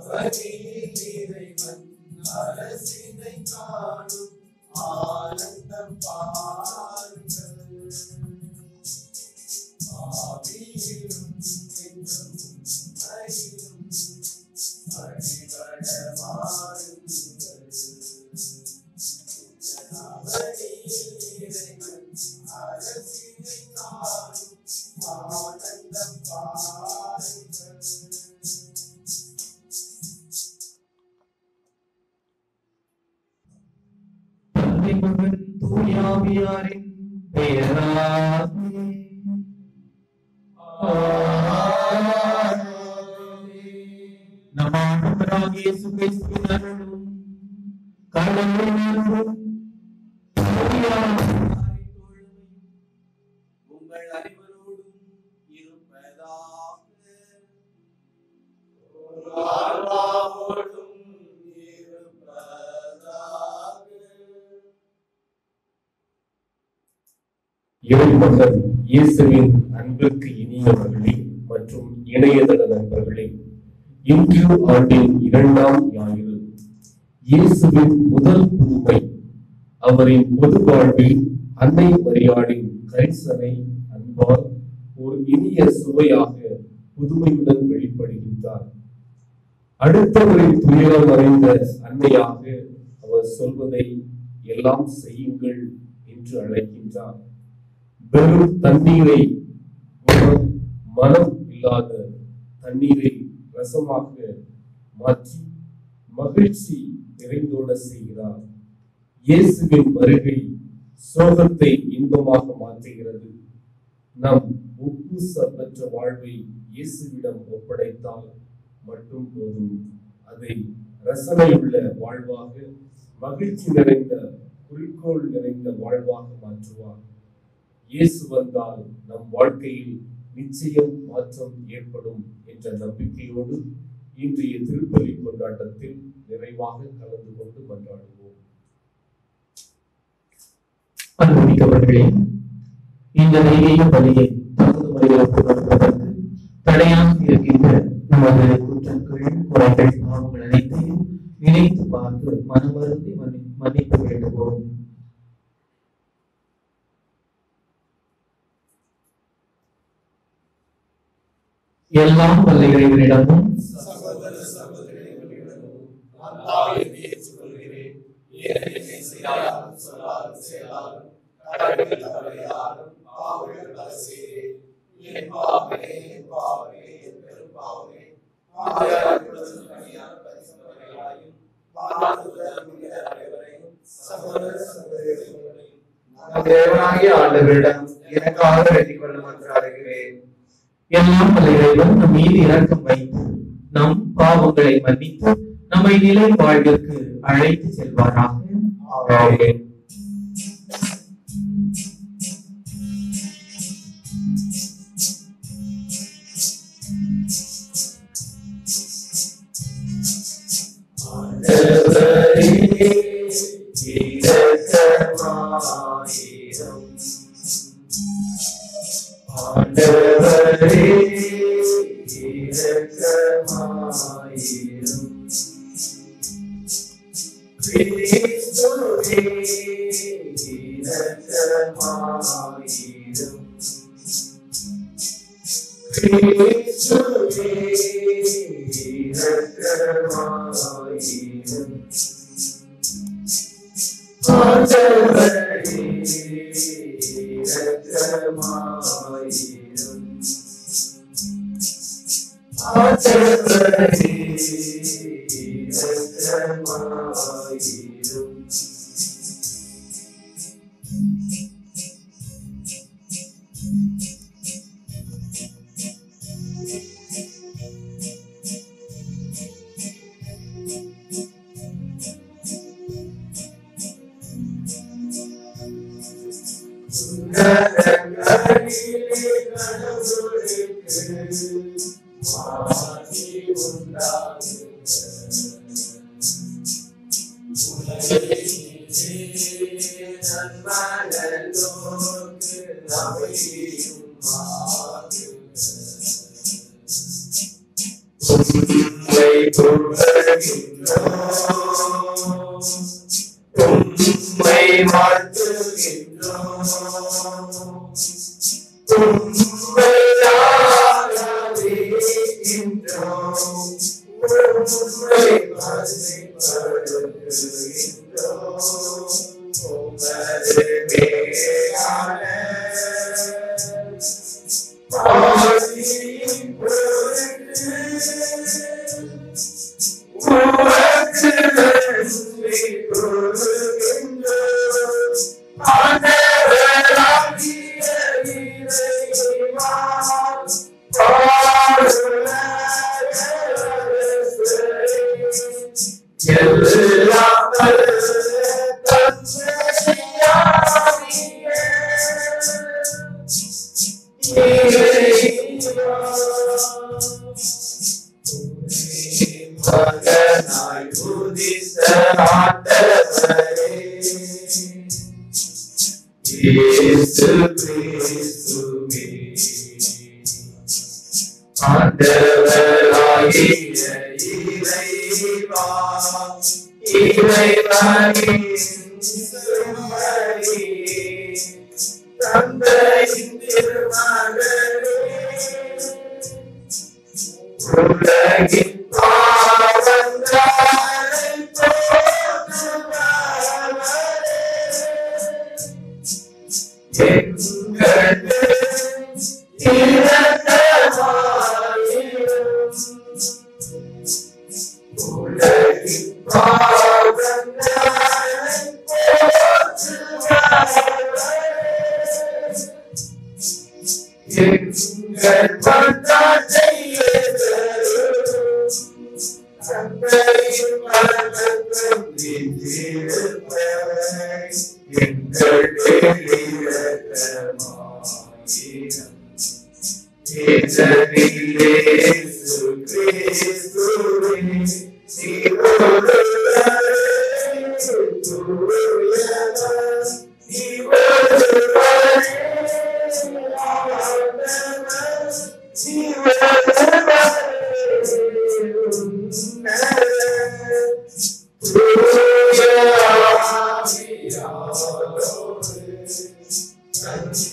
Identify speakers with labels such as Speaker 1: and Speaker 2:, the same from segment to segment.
Speaker 1: அவனில் இறைவன் அரசினை காணும் ஆனந்தம் பாருங்கள் ஆவியிலும் என்றும் உண்மையிலும் வழிபட வாருங்கள் அவனில் இறைவன் அரசினை காணும் ஆனந்தம் பாருங்கள்
Speaker 2: தந்தை மகன் தூயாவியாரின் பெயராலே நம் ஆண்டவராகிய இயேசு கிறிஸ்துவின் அருளும் கடவுளின் அன்பும் தூயாவியாரின் தோழமையும்
Speaker 1: உங்கள் அனைவரோடும் இருப்பதாக ஆன்மாவோடும் இருப்பதாக
Speaker 3: இறைமகன் இயேசுவின் அன்புக்கு இனியவர்களே மற்றும் இணையதள நண்பர்களே இன்று ஆண்டின் இரண்டாம் ஞாயிறு இயேசுவின் முதல் புதுமை அவரின் பொது வாழ்வில் அன்னை மரியாளின் கரிசனை அன்பால் ஒரு இனிய சுவையாக புதுமையுடன் வெளிப்படுகின்றார் அடுத்தவரின் துயரம் அறிந்த அன்னையாக அவர் சொல்வதை எல்லாம் செய்யுங்கள் என்று அழைக்கின்றார் வெறும் தண்ணீரை மனம் மனம் இல்லாத தண்ணீரை ரசமாக மாற்றி மகிழ்ச்சி நிறைந்தோட செய்கிறார் இயேசுவின் வருகை சோகத்தை இன்பமாக மாற்றுகிறது நம் உப்பு சப்பற்ற வாழ்வை இயேசுவிடம் ஒப்படைத்தால் மட்டும் போதும் அதை ரசனையுள்ள வாழ்வாக மகிழ்ச்சி நிறைந்த குறிக்கோள் நிறைந்த வாழ்வாக மாற்றுவார் இயேசு வந்தால் நம் வாழ்க்கையில் நிச்சயம் மாற்றம் ஏற்படும் என்ற நம்பிக்கையோடு இன்றைய திருப்பலி கொண்டாட்டத்தில் நிறைவாக கலந்து கொண்டு கொண்டாடுவோம்
Speaker 2: அனுமதிக்கவர்களே இந்த தெய்வீக பலியை தகுந்த முறையில் ஒப்புக்கொள்வதற்கு தடையாக இருக்கின்ற நமது குற்றங்கள் குறைகள் பாவங்கள் அனைத்தையும் நினைத்து பார்த்து மனமருந்தி மன்னி மன்னிப்பு வேண்டுவோம் எல்லாம் வல்ல இறைவனிடமும்
Speaker 1: சகோதர சகோதரிகளிடமும் நான் பாவியை ஏற்றுக்கொள்கிறேன் ஏனெனில் செய்யாலும் சொல்லாலும் செயலாலும் கடவுள் தவறையாலும் பாவங்கள் பல செய்கிறேன் என் பாவமே என் பாவமே என் பெரும் பாவமே ஆகையால் இப்பொழுது பணியான பரிசுத்தவர்களாயும் வாழ்த்துதல் புனித அனைவரையும் சகோதர சகோதரிகளையும்
Speaker 4: நம் தேவனாகிய ஆண்டவரிடம் எனக்காக வேண்டிக் கொள்ள மன்றாடுகிறேன்
Speaker 2: எல்லாம் வல்ல இறைவன் நம் மீது இரக்கம் வைத்து நம் பாவங்களை மன்னித்து நம்மை நிலை வாழ்விற்கு அழைத்து செல்வாராக
Speaker 4: ஆமென்.
Speaker 1: ஆண்டவரே
Speaker 4: இரக்கமாயிரும். ஆண்டவரே இரக்கமாயிரும். கிறிஸ்துவே இரக்கமாயிரும். கிறிஸ்துவே இரக்கமாயிரும். ஆண்டவரே இரக்கமாயிரும். ஆண்டவரே இரக்கமாயிரும். உம்மை
Speaker 1: புகழ்கின்றோம் உம்மை வாழ்த்துகின்றோம் உம்மை ஆராதிக்கின்றோம் உம்மை மகிமைப்படுத்துகின்றோம் உமது மேலான ஆசியின் பொருட்டு உமக்கு நன்றி கூறுகின்றோம். ஆண்டவராகிய இறைவா, பாடுள்ள அரசரே, எல்லாம் வல்ல தந்தையாகிய மகனாய் உதித்த ஆண்டவரே, இயேசு கிறிஸ்துவே, ஆண்டவராகிய இறைவா, இறைவனின் செம்மறியே, தந்தையின் திருமகனே, உலகின் பாவங்களை போக்குபவரே, எங்கள் இரக்கமாயிரும். உலகின் பாவங்களை போக்குபவரே, எங்கள் பந்தாட்டை ஏற்றரும். தந்தையின் மரணத்தை தீர்ப்பவரை எங்கள் மேல் இரக்கமாயிரும். இயேசுவே, இயேசு கிறிஸ்துவே, நீர் ஒருவரே, தூயவர், நீர் ஒருவரே, ஆண்டவர், நீர் ஒருவரே, உன்னதர், தூய ஆவியாரோடு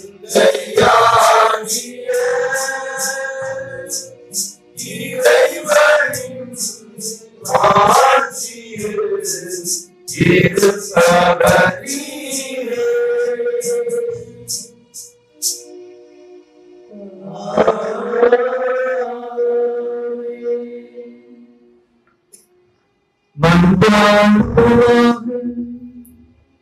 Speaker 2: மன்றாடுவார்கள்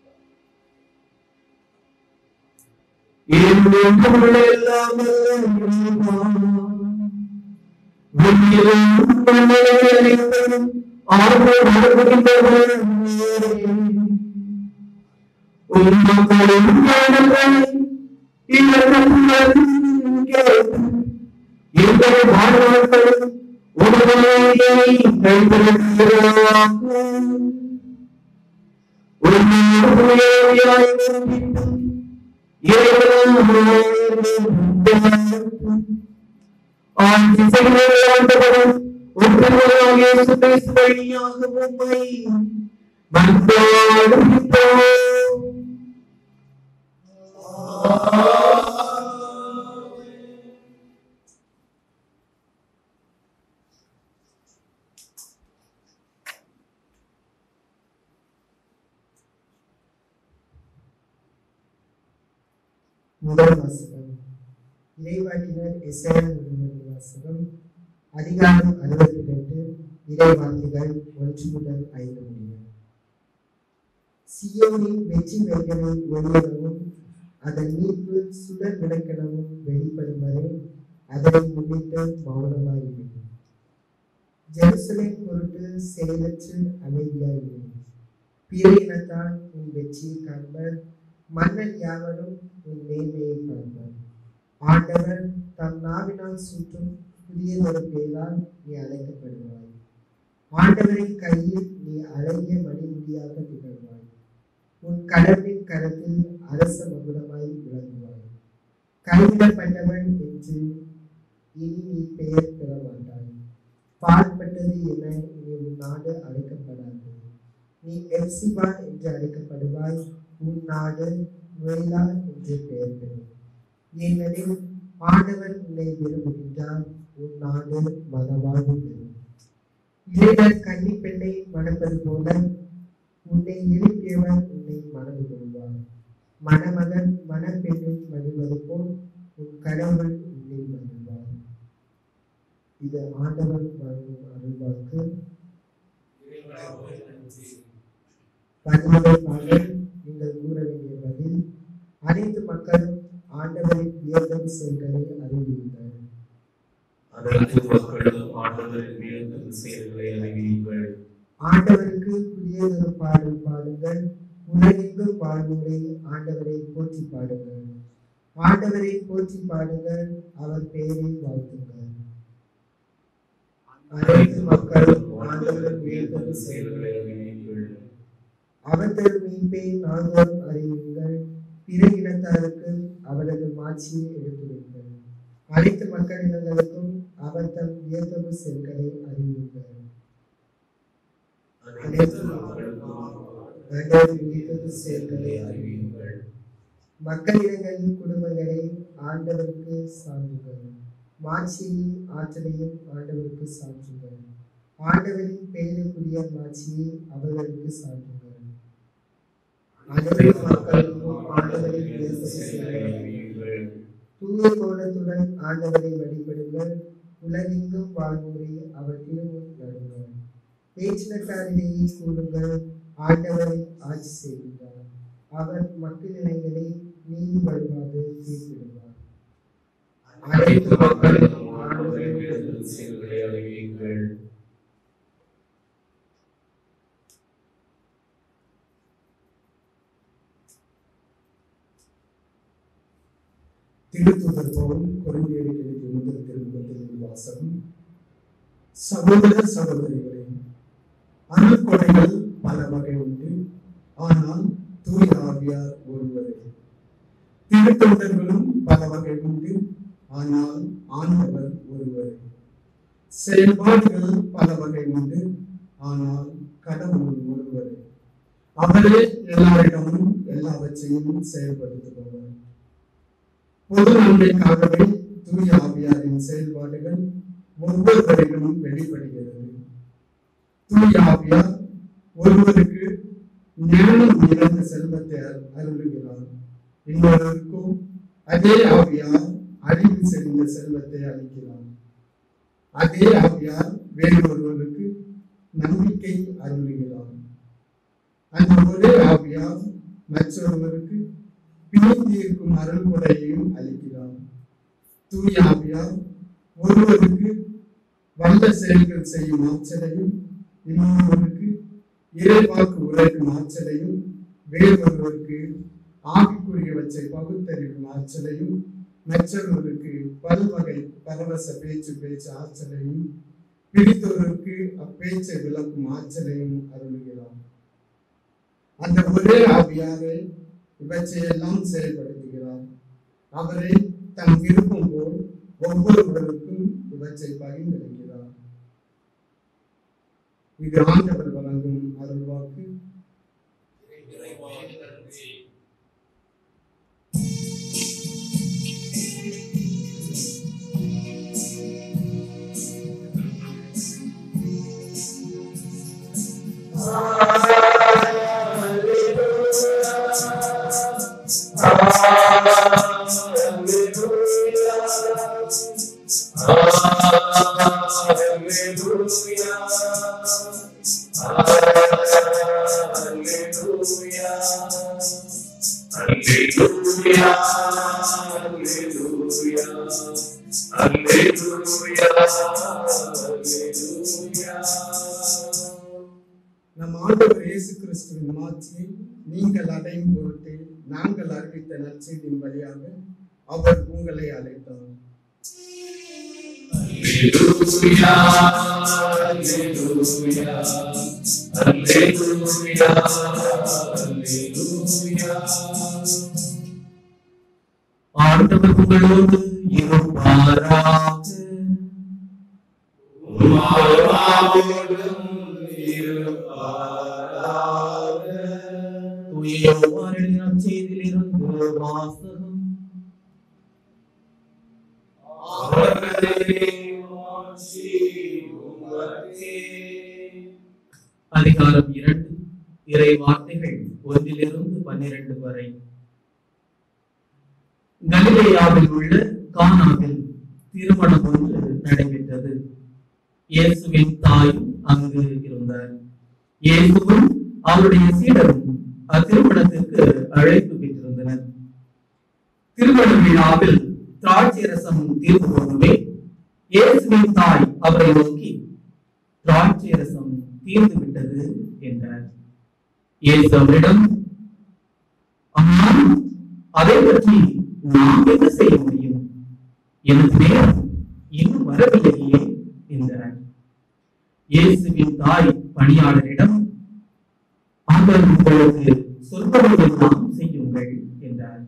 Speaker 5: முதல் வாசகம் இறைவாக்கினர் எஸ்ஐஎல் வாசகம் அதிகாரம் அறுபத்தி ரெண்டு இறைவாக்கிகள் ஒன்று முதல் ஐந்து முடிய சியோனின் வெற்றி வேகனை ஒளியவும் அதன் மீட்பு சுடர் விளக்கெனவும் வெளிப்படும் வரை அதனை முன்னிட்டு மௌனமாயிருக்கும் ஜெருசலேம் பொருட்டு செயலற்று அமைதியாயிருக்கும் பிற இனத்தால் உன் வெற்றியை காண்பர் மன்னன் யாவரும் உன் மேன்மையை காண்பார் ஆண்டவர் தம் நாவினால் சுற்றும் புதியதொரு பெயரால் நீ அழைக்கப்படுவாய் ஆண்டவரின் கையில் நீ அழகிய மணிமுடியாக திகழ்வாய் உன் கடவுளின் கரத்தில் அரச மகுடமாய் விளங்குவாய் கைவிடப்பட்டவன் என்று இனி நீ பெயர் பெற மாட்டாய் பாழ்பட்ட உள்ளது என இனி உன் நாடு அழைக்கப்படாது நீ எப்சிபா என்று அழைக்கப்படுவாய் உன் நாடு நுயலா என்று பெயர் பெறும் ஏனெனில் ஆண்டவர் உன்னை விரும்புகின்றார் உன் நாடு மனவாழ்வு பெறும் இளைஞர் கன்னி பெண்ணை மணப்பது போல உன்னை எழுப்பியவர் உன்னை மணந்து கொள்வார் மணமகன் மணப்பெண்ணை மகிழ்வது போல் உன் கடவுள் உன்னை மகிழ்வார் இது ஆண்டவர் வழங்கும் அருள்வாக்கு பதினோரு பாடல் நீங்கள் கூற வேண்டிய பதில் அனைத்து மக்களும் ஆண்டவரின் வியத்தம் செயல்களை அறிவியுங்கள்
Speaker 3: அனைத்து மக்களும் ஆண்டவரின் வியத்தகு செயல்களை அறிவியுங்கள்
Speaker 5: ஆண்டவருக்கு புதியதொரு பாடல் பாடுங்கள் உலகெங்கும் வாழ்வோரை ஆண்டவரை போற்றி பாடுங்கள் ஆண்டவரை போற்றி பாடுங்கள் அவர் பெயரை வாழ்த்துங்கள் அனைத்து மக்களும் ஆண்டவரின் வியத்தகு செயல்களை
Speaker 3: செயல்களை அறிவியுங்கள்
Speaker 5: அவர் தரும் மீட்பை நாங்களும் அறியுங்கள் பிற இனத்தாருக்கு அவரது மாட்சியை எடுத்துரைங்கள் அனைத்து மக்களினங்களுக்கும் அவர் தம் வியத்தகு செயல்களை அறியுங்கள்
Speaker 3: அனைத்து மக்களுக்கும்
Speaker 5: ஆண்டவரின் வியத்தகு செயல்களை அறியுங்கள்
Speaker 3: அறிவியுங்கள்
Speaker 5: மக்களிடங்களின் குடும்பங்களை ஆண்டவருக்கு சான்றுகள் மாட்சியையும் ஆற்றலையும் ஆண்டவருக்கு சாற்றுங்கள் ஆண்டவரின் பெயருக்குரிய மாட்சியை அவர்களுக்கு சாற்றுங்கள் அனைத்து மக்களுக்கும் ஆண்டவரின் வியத்தகு செயல்களை
Speaker 3: அறிவியுங்கள்
Speaker 5: தூய கோலத்துடன் ஆண்டவரை வழிபடுங்கள் உலகெங்கும் வாழ்வோரை அவர் திருமுன் நடுங்கள் பேச்சினத்தாரிலேயே கூறுங்கள் ஆண்டவரை ஆட்சி செய்கின்றார் அவர் மக்கள் இனங்களை நீதி வழிபாடு தீர்ப்பிடுவார்
Speaker 3: அனைத்து மக்களுக்கும் ஆண்டவரின் வியத்தகு செயல்களை அறிவியுங்கள்
Speaker 6: திருத்துதர் பவுல் கொரிந்தியருக்கு எழுதிய முதல் திருமுகத்தில் வாசகம் சகோதர சகோதரிகளே அருள்கொடைகள் பல வகை உண்டு ஆனால் தூய ஆவியார் ஒருவரே திருத்தொண்டர்களும் பல வகை உண்டு ஆனால் ஆண்டவர் ஒருவரே செயல்பாடுகள் பல வகை உண்டு ஆனால் கடவுள் ஒருவரே அவரே எல்லாரிடமும் எல்லாவற்றையும் செயல்படுத்துபவர் பொது நன்மைக்காகவே தூய ஆவியாரின் செயல்பாடுகள் ஒவ்வொருவரிலும் வெளிப்படுகிறது தூய ஆவியார் ஒருவருக்கு ஞானம் நிறைந்த செல்வத்தை அரு- அருளுகிறார் இன்னொருவருக்கோ அதே ஆவியார் அறிவு செறிந்த செல்வத்தை அளிக்கிறார் அதே ஆவியார் வேறொருவருக்கு நம்பிக்கை அருளுகிறார் அந்த ஒரே ஆவியார் மற்றொருவருக்கு பிணித்து இருக்கும் அருள்கொடையையும் அளிக்கிறார் தூய ஆவியார் ஒருவருக்கு வல்ல செயல்கள் செய்யும் ஆற்றலையும் இன்னொருவருக்கு இறைவாக்கு உரைக்கும் ஆற்றலையும் வேறொருவருக்கு ஆவிக்குரியவற்றை பகுத்தறிவும் ஆற்றலையும் மற்றொருவருக்கு பல்வகை பரவச பேச்சு பேச்சு ஆற்றலையும் பிடித்தொருவருக்கு அப்பேச்சை விளக்கும் ஆற்றலையும் அருளுகிறார் அந்த ஒரே ஆவியாரை இவற்றையெல்லாம் செயல்படுத்துகிறார் அவரே தம் விருப்பம் போல் ஒவ்வொருவருக்கும் இவற்றை பகிர்ந்தளிக்கிறார் இது ஆண்டவர் வழங்கும் அருள்வாக்கு நம் ஆண்டவர் இயேசு கிறிஸ்துவின் மாட்சியை நீங்கள் அடையும் பொருட்டு நாங்கள் அறிவித்த நற்செய்தியின் வழியாக அவர் உங்களை அழைத்தார்
Speaker 2: ஆண்டவர் உங்களோடு இருப்பாராக
Speaker 3: உம்மாவோடும்
Speaker 2: தூய யோவானின் நற்செய்தியிலிருந்து வாசகம் அதிகாரம் இரண்டு இறை வார்த்தைகள் ஒன்றிலிருந்து பன்னிரண்டு வரை கலிலேயாவில் உள்ள கானாவில் திருமணம் ஒன்று நடைபெற்றது இயேசுவின் தாயும் அங்கு இருந்தார் இயேசுவும் அவருடைய சீடரும் அத்திருமணத்திற்கு அழைப்பு பெற்றிருந்தனர் திருமண விழாவில் திராட்சை ரசம் தீர்ந்து போகவே இயேசுவின் தாய் அவரை நோக்கி திராட்சை ரசம் தீர்ந்து விட்டது என்றார் இயேசு அவரிடம் அம்மா அதை பற்றி நாம் என்ன செய்ய முடியும் எனது நேரம் இன்னும் வரவில்லையே என்றார் இயேசுவின் தாய் பணியாளரிடம் அவர் உங்களுக்கு சொல்பவர்களெல்லாம் செய்யுங்கள் என்றார்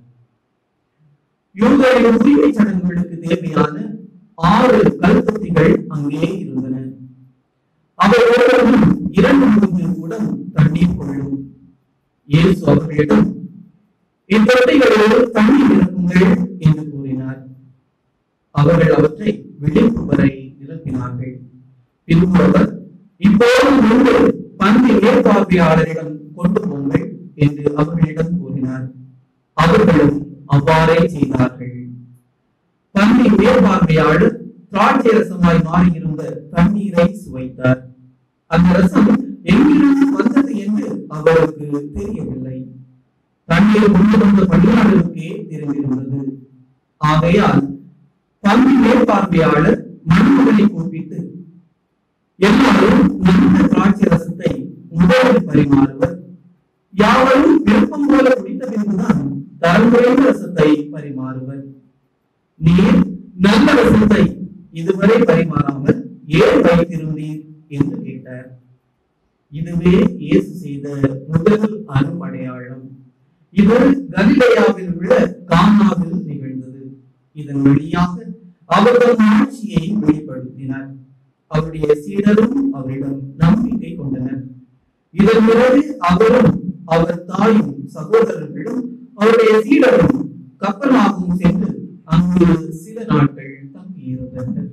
Speaker 2: யூதரின் உரிமை சடங்குகளுக்கு தேவையான ஆறு கல்வெட்டிகள் அங்கே இருந்தன அவை ஒவ்வொன்றும் இரண்டு மூன்று குடம் தண்ணீர் கொள்ளும் இயேசு அவர்களிடம் இத்தொட்டைகளில் தண்ணீர் நிரப்புங்கள் என்று கூறினார் அவர்கள் அவற்றை விழிப்பு வரை நிரப்பினார்கள் பின்பு அவர் இப்போது முன்பு பந்தி மேற்பார்வையாளரிடம் கொண்டு போங்கள் என்று அவர்களிடம் கூறினார் அவர்களும் அவ்வாறே செய்தார்கள் பந்தி மேற்பார்வையாளர் திராட்சை ரசமாய் மாறியிருந்த தண்ணீரை சுவைத்தார் அந்த ரசம் எங்கிருந்து வந்தது என்று அவருக்கு தெரியவில்லை தண்ணீர் கொண்டு வந்த பணியாளருக்கே தெரிந்திருந்தது ஆகையால் பந்தி மேற்பார்வையாளர் மணமகனை கூப்பிட்டு எல்லாரும் நல்ல திராட்சை ரசத்தை முதலில் பரிமாறுவர் யாவரும் விருப்பம் போல குடித்த பின்புதான் தரம் குறைந்த ரசத்தை பரிமாறுவர் நீர் நல்ல ரசத்தை இதுவரை பரிமாறாமல் ஏன் வைத்திருந்தீர் என்று கேட்டார் இதுவே இயேசு செய்த முதல் அருமடையாளம் இது கலிலேயாவில் உள்ள கானாவில் நிகழ்ந்தது இதன் வழியாக அவர்கள் ஆட்சியை வெளிப்படுத்தினார் அவருடைய சீடரும் அவரிடம் நம்பிக்கை கொண்டனர் இதன் பிறகு அவரும் அவர் தாயும் சகோதரர்களும் அவருடைய சீடரும் கப்பலாகவும் சென்று அங்கு சில நாட்கள் தங்கியிருந்தனர்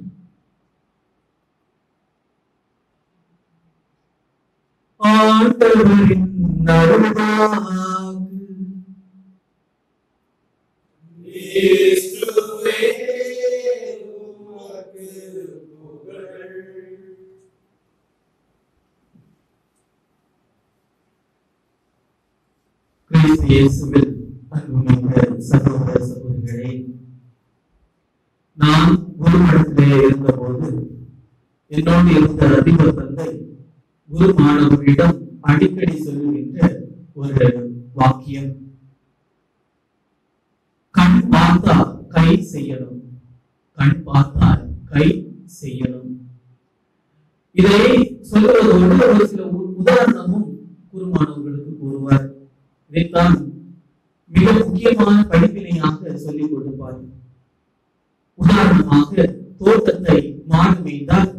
Speaker 2: ஆண்டவரின் அருள்வாக்கு கிறிஸ்து இயேசுவில் அன்புமிக்க சகோதர சகோதரிகளே நான் குருமடத்திலே இருந்தபோது என்னோடு இருந்த அதிபர் தந்தை குரு மாணவர்களிடம் அடிக்கடி சொல்லுகின்ற ஒரு வாக்கியம் கண் பார்த்தா கை செய்யணும் கண் பார்த்தால் கை செய்யணும் இதை சொல்வதோடு ஒரு சில உ- உதாரணமும் குருமானவர்களுக்கு கூறுவார் இதைத்தான் மிக முக்கியமான படிப்பினையாக சொல்லிக் கொடுப்பார் உதாரணமாக தோட்டத்தை மாடு மேய்ந்தால்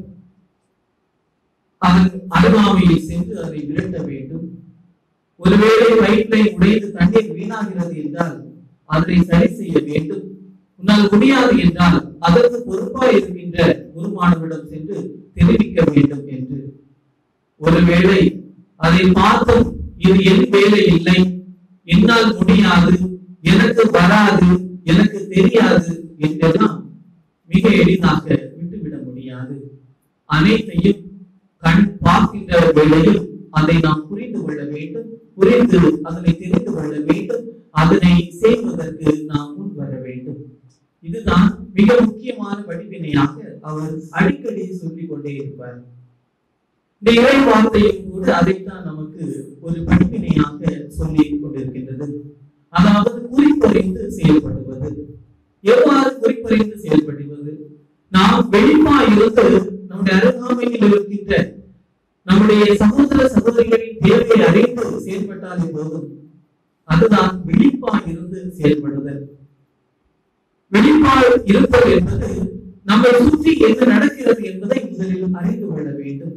Speaker 2: அதன் அருகாமையில் சென்று அதை விரட்ட வேண்டும் ஒருவேளை பைப்லை உடைந்து தண்ணீர் வீணாகிறது என்றால் அதனை சரி செய்ய வேண்டும் உன்னால் முடியாது என்றால் அதற்கு பொறுப்பாய் இருக்கின்ற குருமானவரிடம் சென்று தெரிவிக்க வேண்டும் என்று ஒருவேளை அதை பார்த்தும் இது என் வேலை இல்லை என்னால் முடியாது எனக்கு வராது எனக்கு தெரியாது என்றெல்லாம் மிக எளிதாக விட்டுவிட முடியாது அனைத்தையும் கண் பார்க்கின்ற வேளையில் அதை நாம் புரிந்து கொள்ள வேண்டும் புரிந்து அதனை தெரிந்து கொள்ள வேண்டும் அதனை செய்வதற்கு நாம் முன் வர வேண்டும் இதுதான் மிக முக்கியமான படிப்பினையாக அவர் அடிக்கடி சொல்லிக் கொண்டே இருப்பார் இந்த இறை வார்த்தையும் கூட அதைத்தான் நமக்கு ஒரு படிப்பினையாக சொல்லிக் கொண்டிருக்கின்றது அதாவது குறிப்பறிந்து செயல்படுவது எவ்வாறு குறிப்பறிந்து செயல்படுவது நாம் வெளிமா இருந்து நம்முடைய அருகாமையில் இருக்கின்ற நம்முடைய சகோதர சகோதரிகளின் தேவையை அறிந்து செயல்பட்டாலே போதும் அதுதான் விழிப்பா இருந்து செயல்படுதல் விழிப்பா இருப்பது என்பது நம்மை சுற்றி என்ன நடக்கிறது என்பதை முதலில் அறிந்து கொள்ள வேண்டும்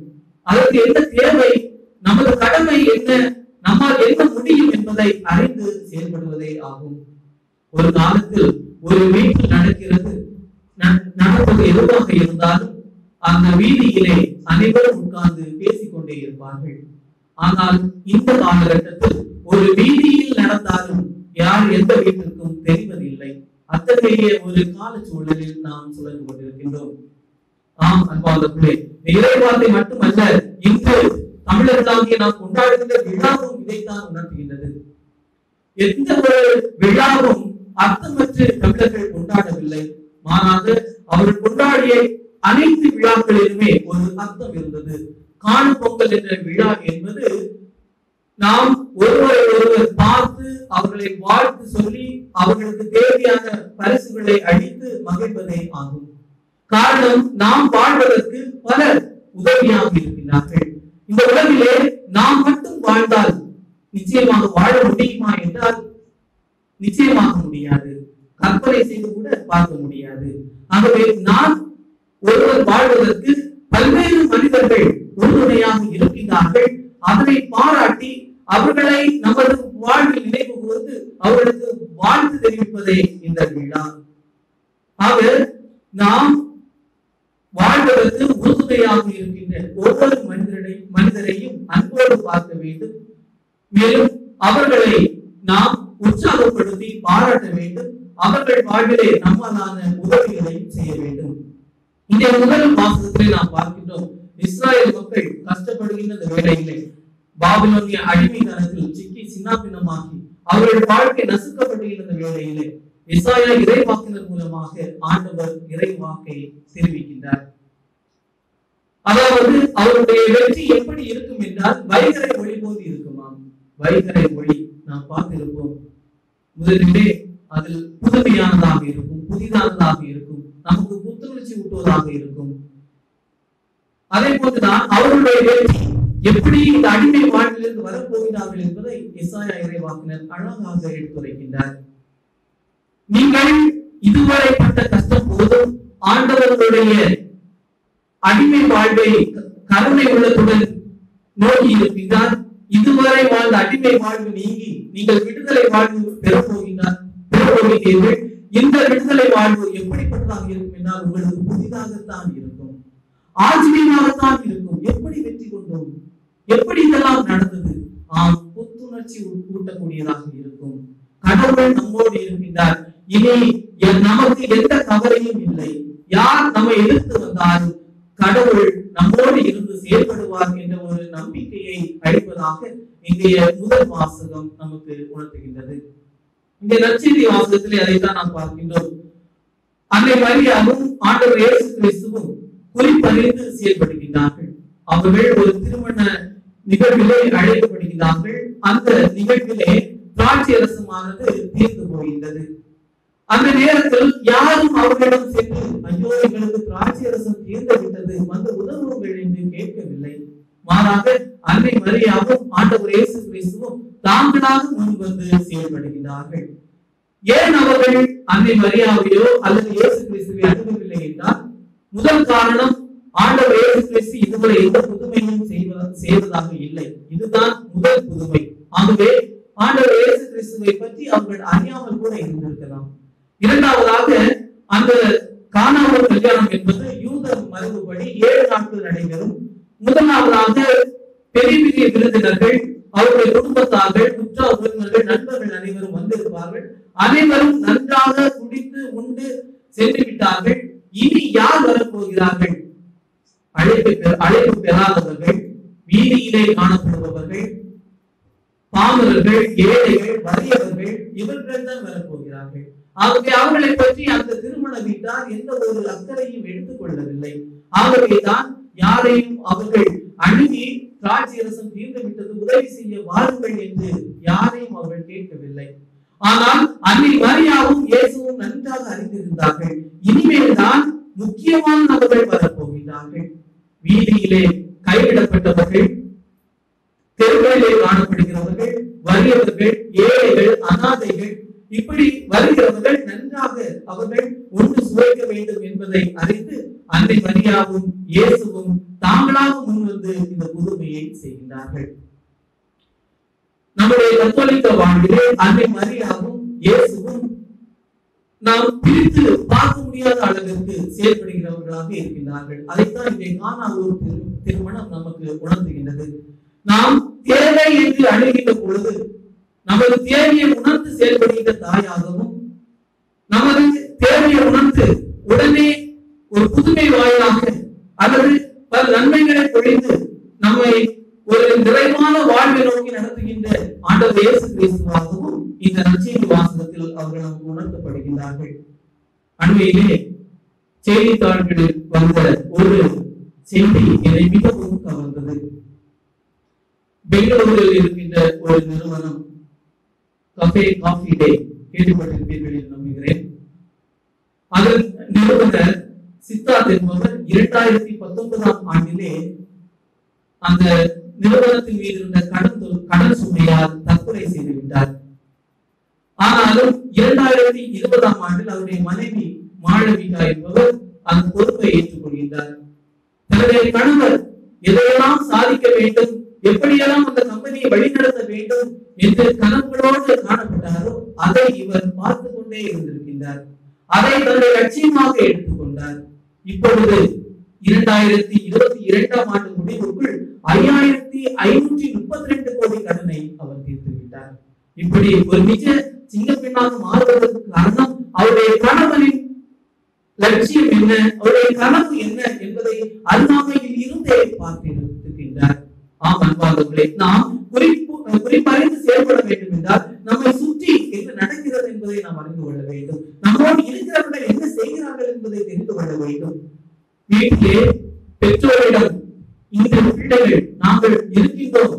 Speaker 2: அதற்கு என்ன தேவை நமது கடமை என்ன நம்மால் என்ன முடியும் என்பதை அறிந்து செயல்படுவதே ஆகும் ஒரு காலத்தில் ஒரு வீட்டில் நடக்கிறது ந- நடப்பது எதுவாக இருந்தாலும் அந்த வீதியிலே அனைவரும் உட்கார்ந்து பேசிக் கொண்டே இருப்பார்கள் ஆனால் இந்த காலகட்டத்தில் ஒரு வீதியில் நடந்தாலும் யார் எந்த வீட்டிற்கும் தெரிவதில்லை அத்தகைய ஒரு கால சூழலில் நாம் சுழன்று கொண்டிருக்கின்றோம் ஆம் அன்பாளர்களே இறைவார்த்தை மட்டுமல்ல இன்று தமிழர்களாகிய நாம் கொண்டாடுகின்ற விழாவும் இதைத்தான் உணர்த்துகின்றது எந்த ஒரு விழாவும் அர்த்தமற்று தமிழர்கள் கொண்டாடவில்லை மாறாக அவர்கள் கொண்டாடிய அனைத்து விழாக்களிலுமே ஒரு அர்த்தம் இருந்தது காணும் பொங்கல் என்ற விழா என்பது நாம் ஒருவரை ஒருவர் பார்த்து அவர்களை வாழ்த்து சொல்லி அவர்களுக்கு தேவையான பரிசுகளை அளித்து மகிழ்வதே ஆகும் காரணம் நாம் வாழ்வதற்கு பலர் உதவியாக இருக்கின்றார்கள் இந்த உலகிலே நாம் மட்டும் வாழ்ந்தால் நிச்சயமாக வாழ முடியுமா என்றால் நிச்சயமாக முடியாது கற்பனை செய்து கூட பார்க்க முடியாது ஆகவே நான் ஒருவர் வாழ்வதற்கு பல்வேறு மனிதர்கள் உறுதுணையாக இருக்கின்றார்கள் அதனை பாராட்டி அவர்களை நமது வாழ்வில் நினைவு கூர்ந்து அவர்களுக்கு வாழ்த்து தெரிவிப்பதே இந்த விழா ஆக நாம் வாழ்வதற்கு உறுதுணையாக இருக்கின்ற ஒவ்வொரு மனிதரை மனிதரையும் அன்போடு பார்க்க வேண்டும் மேலும் அவர்களை நாம் உற்சாகப்படுத்தி பாராட்ட வேண்டும் அவர்கள் வாழ்விலே நம்மளான உதவிகளையும் செய்ய வேண்டும் இந்த முதல் மாசத்திலே நாம் பார்க்கின்றோம் இஸ்ராயல் மக்கள் கஷ்டப்படுகின்ற இந்த வேலையிலே பாபிலோனிய அடிமைத்தனத்தில் சிக்கி சின்னாபின்னமாகி அவர்கள் வாழ்க்கை நசுக்கப்படுகின்ற இந்த வேலையிலே இஸ்ராயா இறைவாக்கினர் மூலமாக ஆண்டவர் இறைவாக்கை தெரிவிக்கின்றார் அதாவது அவருடைய வெற்றி எப்படி இருக்கும் என்றால் வைகரை ஒளி போது இருக்குமாம் வைகரை ஒளி நாம் பார்த்திருப்போம் முதலிலே அதில் புதுமையானதாக இருக்கும் புதிதானதாக இருக்கும் நமக்கு புத்துணர்ச்சி ஊட்டுவதாக இருக்கும் அதே போன்றுதான் அவர்களுடைய வெற்றி எப்படி இந்த அடிமை வாழ்விலிருந்து வரப்போகிறார்கள் என்பதை இசாயா இறைவாக்கினர் அழகாக எடுத்துரைக்கின்றார் நீங்கள் இதுவரை பட்ட கஷ்டம் போதும் ஆண்டவர்களுடைய அடிமை வாழ்வை கருணை உள்ளத்துடன் நோக்கி இருக்கின்றார் இதுவரை வாழ்ந்த அடிமை வாழ்வு நீங்கி நீங்கள் விடுதலை வாழ்வு பெறப் போகின்றார் பெறப் போகிறீர்கள் இந்த விடுதலை வாழ்வு எப்படிப்பட்டதாக இருக்கும் என்றால் உங்களுக்கு புதிதாகத்தான் இருக்கும் ஆச்சரியமாகத்தான் இருக்கும் எப்படி வெற்றி கொண்டோம் எப்படி இதெல்லாம் நடந்தது ஆம் புத்துணர்ச்சி ஊ- ஊட்டக்கூடியதாக இருக்கும் கடவுள் நம்மோடு இருக்கின்றார் இனி எ- நமக்கு எந்த கவலையும் இல்லை யார் நம்மை எதிர்த்து வந்தாலும் கடவுள் நம்மோடு இருந்து செயல்படுவார் என்ற ஒரு நம்பிக்கையை அளிப்பதாக இன்றைய முதல் வாசகம் நமக்கு உணர்த்துகின்றது இந்த நற்செய்தி வாசகத்திலே அதைத்தான் நாம் பார்க்கின்றோம் அன்னை மரியாவும் ஆண்டவர் இயேசு கிறிஸ்துவும் குறிப்பறிந்து செயல்படுகின்றார்கள் அவர்கள் ஒரு திருமண நிகழ்விலே அழைக்கப்படுகிறார்கள் அந்த நிகழ்விலே திராட்சை ரசமானது தீர்ந்து போகின்றது அந்த நேரத்தில் யாரும் அவர்களிடம் சென்று ஐயோ எங்களுக்கு திராட்சை ரசம் தீர்ந்து விட்டது வந்து உதவுங்கள் என்று கேட்கவில்லை மாறாக அன்னை மரியாவும் ஆண்டவர் இயேசு கிறிஸ்துவும் தாங்களாக முன் வந்து செயல்படுகிறார்கள் ஏன் அவர்கள் அன்னை மரியாவையோ அல்லது இயேசு கிறிஸ்துவை அணுகவில்லை என்றால் முதல் காரணம் ஆண்டவர் இயேசு கிறிஸ்து இதுவரை எந்த புதுமையும் செய்வ- செய்வதாக இல்லை இதுதான் முதல் புதுமை ஆகவே ஆண்டவர் இயேசு கிறிஸ்துவை பற்றி அவர்கள் அறியாமல் கூட இருந்திருக்கலாம் இரண்டாவதாக அந்த காணாமல் கல்யாணம் என்பது யூத மரபுப்படி ஏழு நாட்கள் நடைபெறும் முதலாவதாக பெரிய பெரிய விருந்தினர்கள் அவருடைய குடும்பத்தார்கள் உற்றார் உறவினர்கள் நண்பர்கள் அனைவரும் வந்திருப்பார்கள் அனைவரும் நன்றாக குடித்து உண்டு சென்று விட்டார்கள் இனி யார் வரப்போகிறார்கள் அழைப்பு பெற- அழைப்பு பெறாதவர்கள் வீதியிலே காணப்படுபவர்கள் பாமரர்கள் ஏழைகள் வறியவர்கள் இவர்கள் தான் வரப்போகிறார்கள் ஆகவே அவர்களை பற்றி அந்த திருமண வீட்டார் எந்த ஒரு அக்கறையும் எடுத்துக் கொள்ளவில்லை ஆகவேதான் யாரையும் அவர்கள் அணுகி திராட்சை ரசம் தீர்ந்து விட்டது உதவி செய்ய வாருங்கள் என்று யாரையும் அவர்கள் கேட்கவில்லை ஆனால் அன்னை மரியாவும் இயேசுவும் நன்றாக அறிந்திருந்தார்கள் இனிமேல் தான் முக்கியமான நபர்கள் வரப்போகிறார்கள் வீதியிலே கைவிடப்பட்டவர்கள் தெருக்களிலே காணப்படுகிறவர்கள் வறியவர்கள் ஏழைகள் அனாதைகள் இப்படி வருகிறவர்கள் நன்றாக அவர்கள் ஒன்று சுவைக்க வேண்டும் என்பதை அறிந்து அன்னை மரியாவும் இயேசுவும் தாங்களாக முன்வந்து இந்த புதுமையை செய்கின்றார்கள் நம்முடைய கத்தோலிக்க வாழ்விலே அன்னை மரியாவும் இயேசுவும் நாம் பிரித்து பார்க்க முடியாத அளவிற்கு செயல்படுகிறவர்களாக இருக்கின்றார்கள் அதைத்தான் இங்கே காணா ஒரு திரு- திருமணம் நமக்கு உணர்த்துகின்றது நாம் தேவை என்று அணுகின்ற பொழுது நமது தேவையை உணர்ந்து செயல்படுகின்ற தாயாகவும் நமது தேவையை உணர்ந்து உடனே ஒரு புதுமை வாயிலாக அல்லது பல நன்மைகளை பொழிந்து நம்மை ஒரு நிறைவான வாழ்வை நோக்கி நடத்துகின்ற ஆண்டவர் இயேசு கிறிஸ்துவாகவும் இந்த நற்செய்தி வாசகத்தில் அவர்கள் நமக்கு உணர்த்தப்படுகின்றார்கள் அண்மையிலே செய்தித்தாள்களில் வந்த ஒரு செய்தி என்னை மிகவும் கவர்ந்தது பெங்களூரில் இருக்கின்ற ஒரு நிறுவனம் கஃபே காஃபி டே கேள்விப்பட்டிருப்பீர்கள் என்று நம்புகிறேன் அதன் நிறுவனர் சித்தார்த் என்பவர் இரண்டாயிரத்தி பத்தொன்பதாம் ஆண்டிலே அந்த நிறுவனத்தின் மீது இருந்த கடன் தொ- கடன் சுமையால் தற்கொலை செய்து விட்டார் ஆனாலும் இரண்டாயிரத்தி இருபதாம் ஆண்டில் அவருடைய மனைவி மாளவிகா என்பவர் அந்த பொறுப்பை ஏற்றுக்கொள்கின்றார் தன்னுடைய கணவர் எதையெல்லாம் சாதிக்க வேண்டும் எப்படியெல்லாம் அந்த கம்பெனியை வழிநடத்த வேண்டும் என்று கனவுகளோடு காணப்பட்டாரோ அதை இவர் பார்த்து கொண்டே இருந்திருக்கின்றார் அதை தன்னுடைய லட்சியமாக எடுத்துக்கொண்டார் இப்பொழுது இரண்டாயிரத்தி இருபத்தி இரண்டாம் ஆண்டு முடிவுக்குள் ஐயாயிரத்தி ஐநூற்றி முப்பத்தி ரெண்டு கோடி கடனை அவர் தீர்த்து விட்டார் இப்படி ஒரு நிஜ சிங்கப்பெண்ணாக மாறுவதற்கு காரணம் அவருடைய கணவனின் லட்சியம் என்ன அவருடைய கனவு என்ன என்பதை அறியாமையில் இருந்தே பார்த்திருக்கின்றார் ஆம் அன்பார்ந்தவர்களே நாம் குறிப்பு குறிப்பறிந்து செயல்பட வேண்டும் என்றால் நம்மை சுற்றி என்ன நடக்கிறது என்பதை நாம் அறிந்து கொள்ள வேண்டும் நம்மோடு இருக்கிறவர்கள் என்ன செய்கிறார்கள் என்பதை தெரிந்து கொள்ள வேண்டும் வீட்டிலே பெற்றோரிடம் இந்த பிள்ளைகள் நாங்கள் இருக்கின்றோம்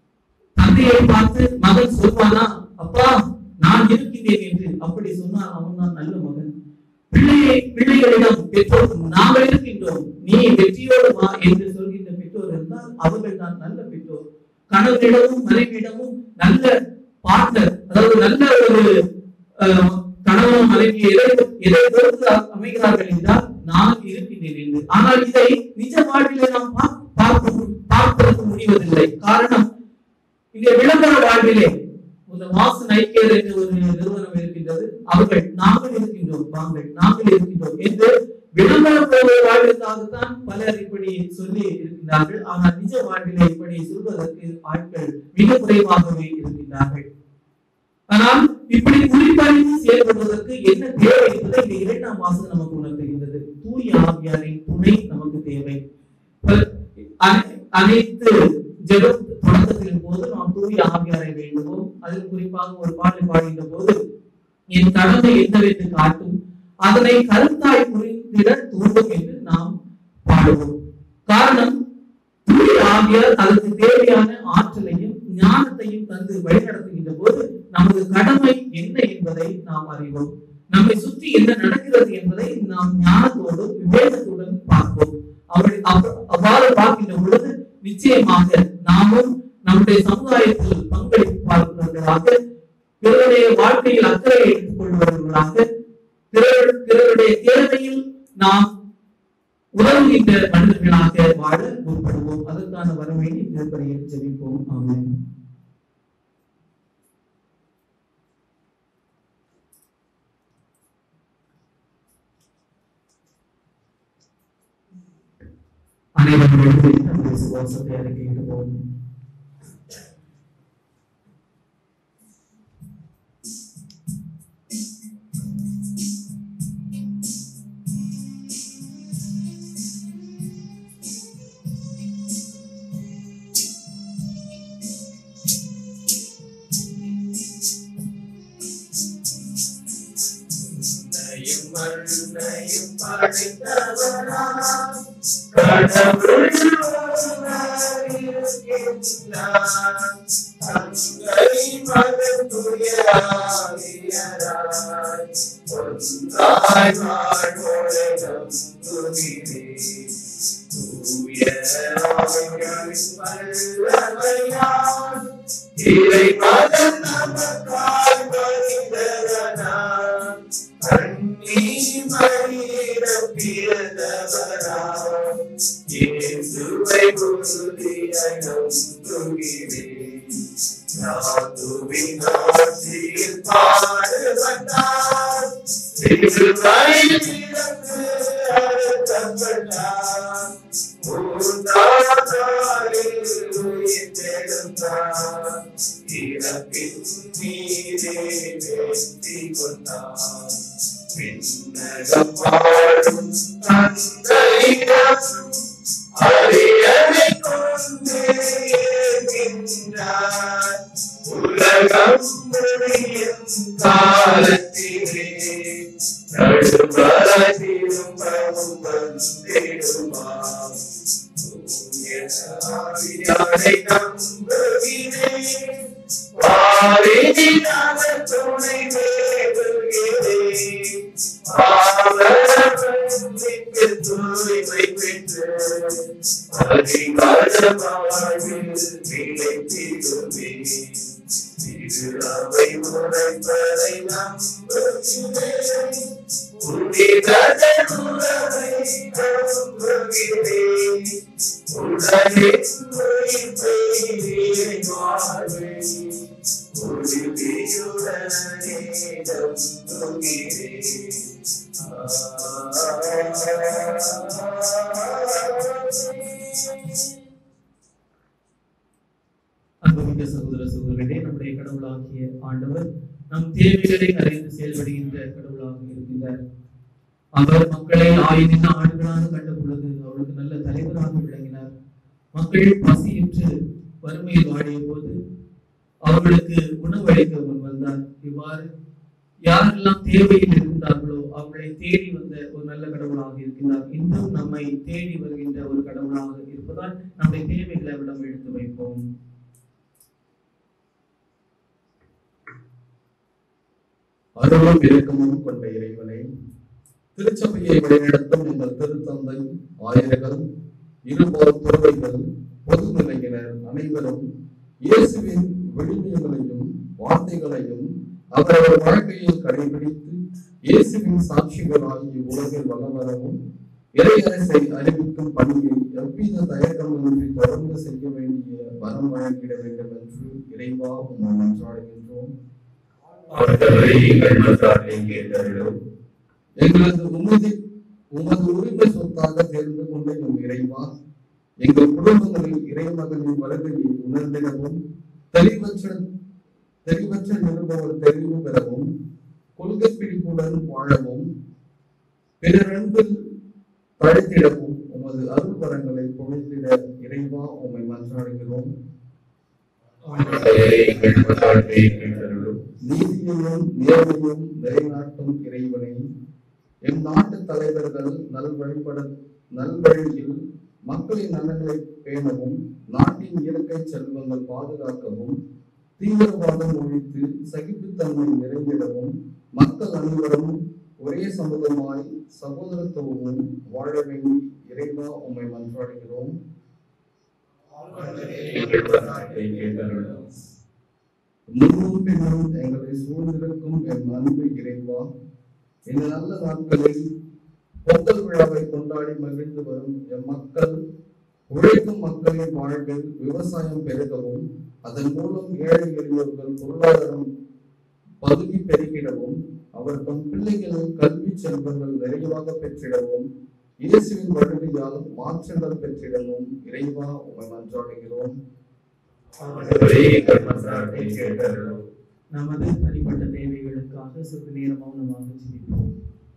Speaker 2: தந்தையை பார்த்து மகன் சொல்வானா அப்பா நான் இருக்கின்றேன் என்று அப்படி சொன்னால் அவன் தான் நல்ல மகன் பிள்ளையை பிள்ளைகளிடம் பெற்றோர் நாங்கள் இருக்கின்றோம் நீ வெற்றியோடு வா என்று சொல்கின்ற பெற்றோர் இருந்தால் அவர்கள் தான் நல்ல பெற்றோர் கணவனிடமும் மனைவியிடமும் நல்ல பார்ட்னர் அதாவது நல்ல ஒரு அஹ், கணவன் மனைவி எதை எதை பொறுத்து அமைகிறார்கள் என்றால் நான் இருக்கின்றேன் என்று ஆனால் இதை நிஜ வாழ்விலே நாம் பா- பார்க்க பார்ப்பதற்கு முடிவதில்லை காரணம் இந்த விளம்பர வாழ்விலே இந்த வாசன் ஐக்கியர் என்ற ஒரு நிறுவனம் இருக்கின்றது அவர்கள் நாங்கள் இருக்கின்றோம் நாங்கள் நாங்கள் இருக்கின்றோம் என்று விளம்பர போகிற வாழ்விற்காகத்தான் பலர் இப்படி சொல்லி இருக்கின்றார்கள் ஆனால் நிஜ வாழ்விலே இப்படி சொல்வதற்கு ஆட்கள் மிக குறைவாகவே இருக்கின்றார்கள் ஆனால் இப்படி குறிப்பறிந்து செயல்படுவதற்கு என்ன தேவை என்பதை இந்த இரண்டாம் வாசகம் நமக்கு உணர்த்துகின்றது தூய ஆவியாரின் துணை நமக்கு தேவை பல- அனை- அனைத்து ஜெப தொடக்கத்தின் போது நாம் தூய ஆவியாரை வேண்டுவோம் அதில் குறிப்பாக ஒரு பாடல் பாடுகின்ற போது என் கடமை என்னவென்று காட்டும் அதனை கருத்தாய் புரிந்திட தூண்டும் என்று நாம் பாடுவோம் காரணம் தூய ஆவியார் அதற்கு தேவையான ஆற்றலையும் ஞானத்தையும் தந்து வழிநடத்துகின்ற போது நமது கடமை என்ன என்பதை நாம் அறிவோம் நம்மை சுற்றி என்ன நடக்கிறது என்பதை நாம் ஞானத்தோடும் விவேகத்துடன் பார்ப்போம் அப்படி அப்ப- அவ்வாறு பார்க்கின்ற பொழுது நிச்சயமாக நாமும் நம்முடைய சமுதாயத்தில் பங்களிப்பாளர்களாக பிறருடைய வாழ்க்கையில் அக்கறை எடுத்துக் கொள்பவர்களாக பிறர் பிறருடைய தேவையில் நாம் உதவுகின்ற மனிதர்களாக வாழ முற்படுவோம் அதற்கான வரவேண்டி திருப்பதியில் ஜெபிப்போம் ஆமென் அனைவரும் எழுந்து நம்முடைய சுவாசத்தை அறிக்கையிடுவோம்
Speaker 1: உன்னையும் மண்ணையும் படைத்தவனாம் கடவுள் ஒருவர் இருக்கின்றார். தந்தை, மகன், தூய ஆவியராய் ஒன்றாய் வாழ்வோரை நம்புகிறேன். தூய ஆவியாரின் வல்லமையால் இறை மகன் நமக்காய் மனிதனானார். கண்ணீர் மனித பிறந்தவர் இயேசுவை உறுதியாய் நம்புகிறேன் யாதுவின் ஆட்சியில் பாடுபட்டார் சிலுவையில் இறந்து அறுக்கப்பட்டார் மூன்றாம் நாளில் உயிர்த்தெழுந்தார் இறப்பின் மீதே வெற்றி கொண்டார் விண்ணகம் வாழும் தந்தையிடம் அரியணை கொண்டு ஏற்கின்றார் உலகம் முடியும் காலத்திலே நடுவர திரும்பவும் வந்திடுவார் தூய நம்புகிறேன் வாரினின் அவர் துணை வேண்டுகிறேன் பாவத்திற்கு தூய்மை பெற்று அதிகார வாழ்வில் நிலைத்திடுமே இது அவை உரைப்பதை நம்புகிறேன் புனிதர்கள் உறவை நம்புகிறேன் உடனே உயிர்ப்பை வாழ்வேன் உறுதியுடனே நம்புகிறேன்
Speaker 2: அன்புமிக்க சகோதர சகோதரர்களே நம்முடைய கடவுளாகிய ஆண்டவர் நம் தேவைகளை அறிந்து செயல்படுகின்ற கடவுளாக இருக்கின்றார் அவர் மக்களை ஆயிரம் ஆண்டுகளாக கண்ட பொழுது அவருக்கு நல்ல தலைவராக விளங்கினார் மக்கள் பசியுற்று வறுமையில் வாடிய போது அவர்களுக்கு உணவளிக்க முன் வந்தார் இவ்வாறு யாரெல்லாம் தேவையில் இருந்தார்களோ அவர்களை தேடி வந்த ஒரு நல்ல கடவுளாக இருக்கின்றார் இன்னும் நம்மை தேடி வருகின்ற ஒரு கடவுளாக இருப்பதால் நம்முடைய தேவைகளை அவரிடம் எடுத்து வைப்போம்
Speaker 7: அருளும் இரக்கமும் கொண்ட இறைவனை திருச்சபையை வழிநடத்தும் எங்கள் திருத்தந்தை ஆயர்கள் இருபால் துறவைகள் பொதுநிலையினர் அனைவரும் இயேசுவின் விழுமியங்களையும் வார்த்தைகளையும் அவரவர் வாழ்க்கையில் கடைபிடித்து இயேசுவின் சாட்சிகளாகி உலகில் வளம் வரவும் இறையரசை அறிவிக்கும் பணியை எவ்வித தயக்கமின்றி தொடர்ந்து செய்ய வேண்டிய வரம் வழங்கிட வேண்டும் என்று இறைவா உம்மை மன்றாடுகின்றோம்
Speaker 3: அவர்களை எங்கள் மன்றாட்டை கேட்டருளும்
Speaker 7: எங்களது உமது உமது உரிமை சொத்தாக தேர்ந்து கொண்ட எம் இறைவா எங்கள் குடும்பங்களில் இறைமகனின் வருகையை உணர்ந்திடவும் தெளிவற்ற தெளிவற்ற நிருபவர் தெளிவு பெறவும் கொள்கை பிடிப்புடன் வாழவும் பிறரன்பில் தழைத்திடவும் உமது அருள் வரங்களை பொழிந்திட இறைவா உம்மை மன்றாடுகிறோம்
Speaker 3: அவர்களை எங்கள் மன்றாட்டை கேட்டருளும்
Speaker 7: நீதியையும் நேர்மையும் நிலைநாட்டும் இறைவனை எம் நாட்டு தலைவர்கள் நல்வழிபட நல்வழியில் மக்களின் நலன்களை பேணவும் நாட்டின் இயற்கை செல்வங்கள் பாதுகாக்கவும் தீவிரவாதம் ஒழித்து சகிப்புத்தன்மை நிறைந்திடவும் மக்கள் அனைவரும் ஒரே சமூகமாய் சகோதரத்துவமும் வாழ வேண்டி இறைவா உம்மை மன்றாடுகிறோம்
Speaker 3: எங்கள் மன்றாட்டை கேட்டருளும்
Speaker 7: முன்னும் பின்னும் எங்களை சூழ்ந்திருக்கும் என் அன்பு இறைவா இந்த நல்ல நாட்களில் பொங்கல் விழாவை கொண்டாடி மகிழ்ந்து வரும் எம் மக்கள் உழைக்கும் மக்களின் வாழ்வில் விவசாயம் பெருகவும் அதன் மூலம் ஏழை எளியோர்கள் பொருளாதாரம் பதுங்கி பெருகிடவும் அவர் தம் பிள்ளைகள் கல்வி செல்வங்கள் நிறைவாக பெற்றிடவும் இயேசுவின் வருகையால் மாற்றங்கள் பெற்றிடவும் இறைவா உமை மன்றாடுகிறோம்
Speaker 3: அவர்களை எங்கள் மன்றாட்டை கேட்டருளும்
Speaker 2: நமது தனிப்பட்ட தேவைகளுக்காக சிறிது நேரம் மௌனமாக ஜெபிப்போம்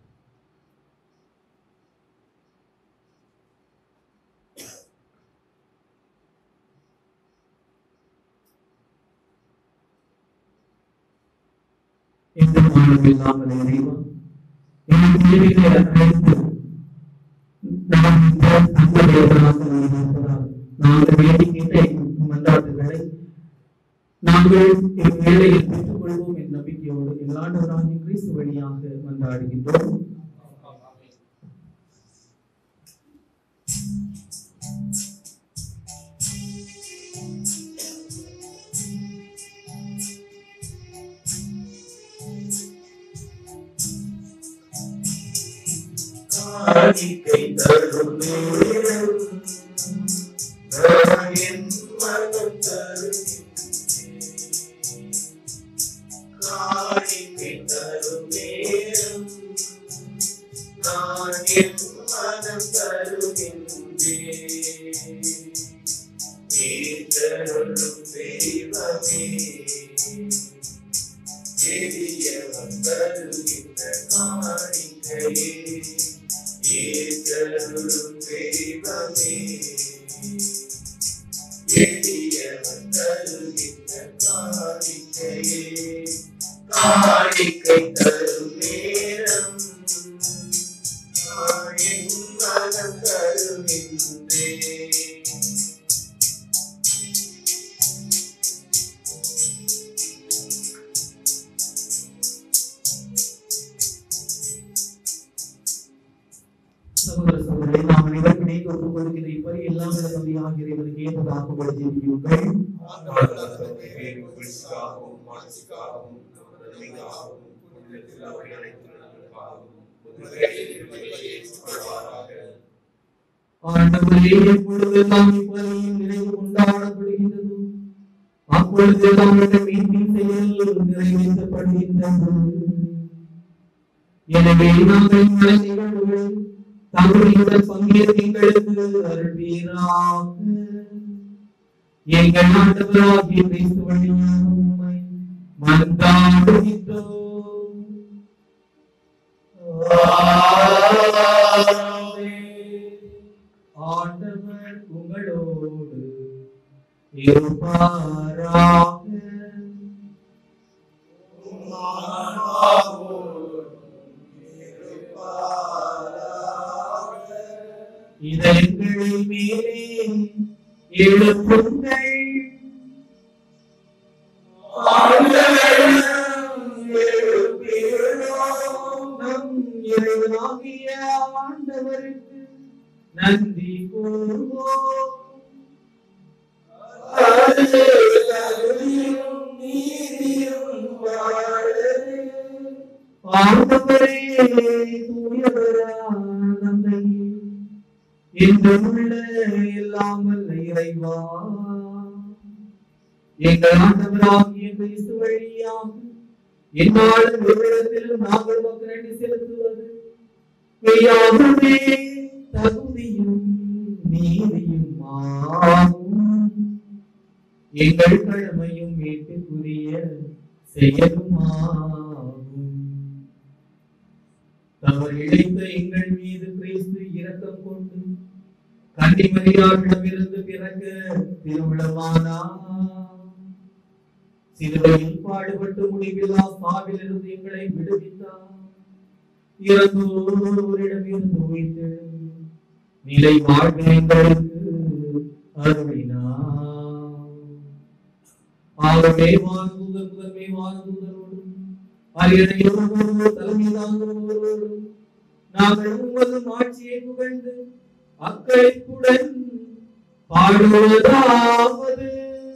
Speaker 2: இந்த மாணவர்கள் இல்லாமல் இறைவா எங்கள் தேவைகளை அழைத்து நாம் இந்த அன்புடையவர்களாக இருப்பதால் நாங்கள் வேண்டிக்கின்ற மன்றாட்டுகளை நாங்கள் இவ்வேளையில் பெற்றுக் கொள்வோம் என்ற நம்பிக்கையோடு எல்லாண்டவராகிய கிறிஸ்து வழியாக மன்றாடுகின்றோம்
Speaker 1: காண காணிக்கை தரும் நேரம் நான் என் மனம் தருகின்றேன் காணிக்கை தரும் நேரம் நான் என் மனம் தருகின்றேன் நீத்தருளும் தெய்வமே எளியவன் தருகின்ற காணிக்கையே ஏற்றருளும் தெய்வமே எளியவன் தருகின்ற காணிக்கையே காணிக்கை தரும் நேரம் நான் என் மனம் தருகின்றேன்
Speaker 2: சகோதர சகோதரி நாம் அனைவரும் இணைந்து ஒப்புக் கொடுக்கிற இப்படி எல்லாம் உள்ள தந்தையாக இறைவனுக்கு ஏற்றதாக ஜெபியுங்கள் ஆண்டவரே எப்பொழுதெல்லாம் இப்பலியும் நினைவு கொண்டாடப்படுகின்றது அப்பொழுதெல்லாம் இந்த மீட்பின் செயல் நிறைவேற்றப்படுகின்றது எனவே நாங்கள் மன நிகழ்வுகள் தகுதியுடன் பங்கேற்க எங்களுக்கு அருள்வீராக எங்கள் ஆண்டவராகிய கிறிஸ்து வழியாக உம்மை மன்றாடுகின்றோம் ஆண்டவர் உங்களோடு இருப்பாராக இதழ்கள் மேலே எழுப்புங்கள் நம் இறைவனாகிய ஆண்டவருக்கு நன்றி கூறுவோம் ஆண்டவரே தூயவரா நந்தை என்றுள்ள இல்லாமல் இறைவா எங்கள் ஆண்டவராகிய கிறிஸ்து வழியாக என்னாலும் எவ்விடத்திலும் நாங்கள் மக்கள் நன்றி செலுத்துவது மெய்யாகவே தகுதியும் நீதியும் ஆகும் எங்கள் கடமையும் ஏற்றுக்குரிய செயலுமாகும் தவறு இழைத்த எங்கள் மீது கிறிஸ்து இரக்கம் கொண்டு கன்னிமரியாவிடமிருந்து பிறக்க திருவிழமானா சிலுவையில் பாடுபட்டு முடிவில்லா சாவிலிருந்து எங்களை விடுவித்தார் இறந்தோரிடமிருந்து உயிர்த்தெழுந்து நிலை வாழ்வு எங்களுக்கு அருளினார் ஆகவே வானதூதர் முதன்மை வானதூதரோடும் அரியணையோடு தலைமை தாங்குவோரோடும் நாங்கள் உமது ஆட்சியை புகழ்ந்து அக்களிப்புடன் பாடுவதாவது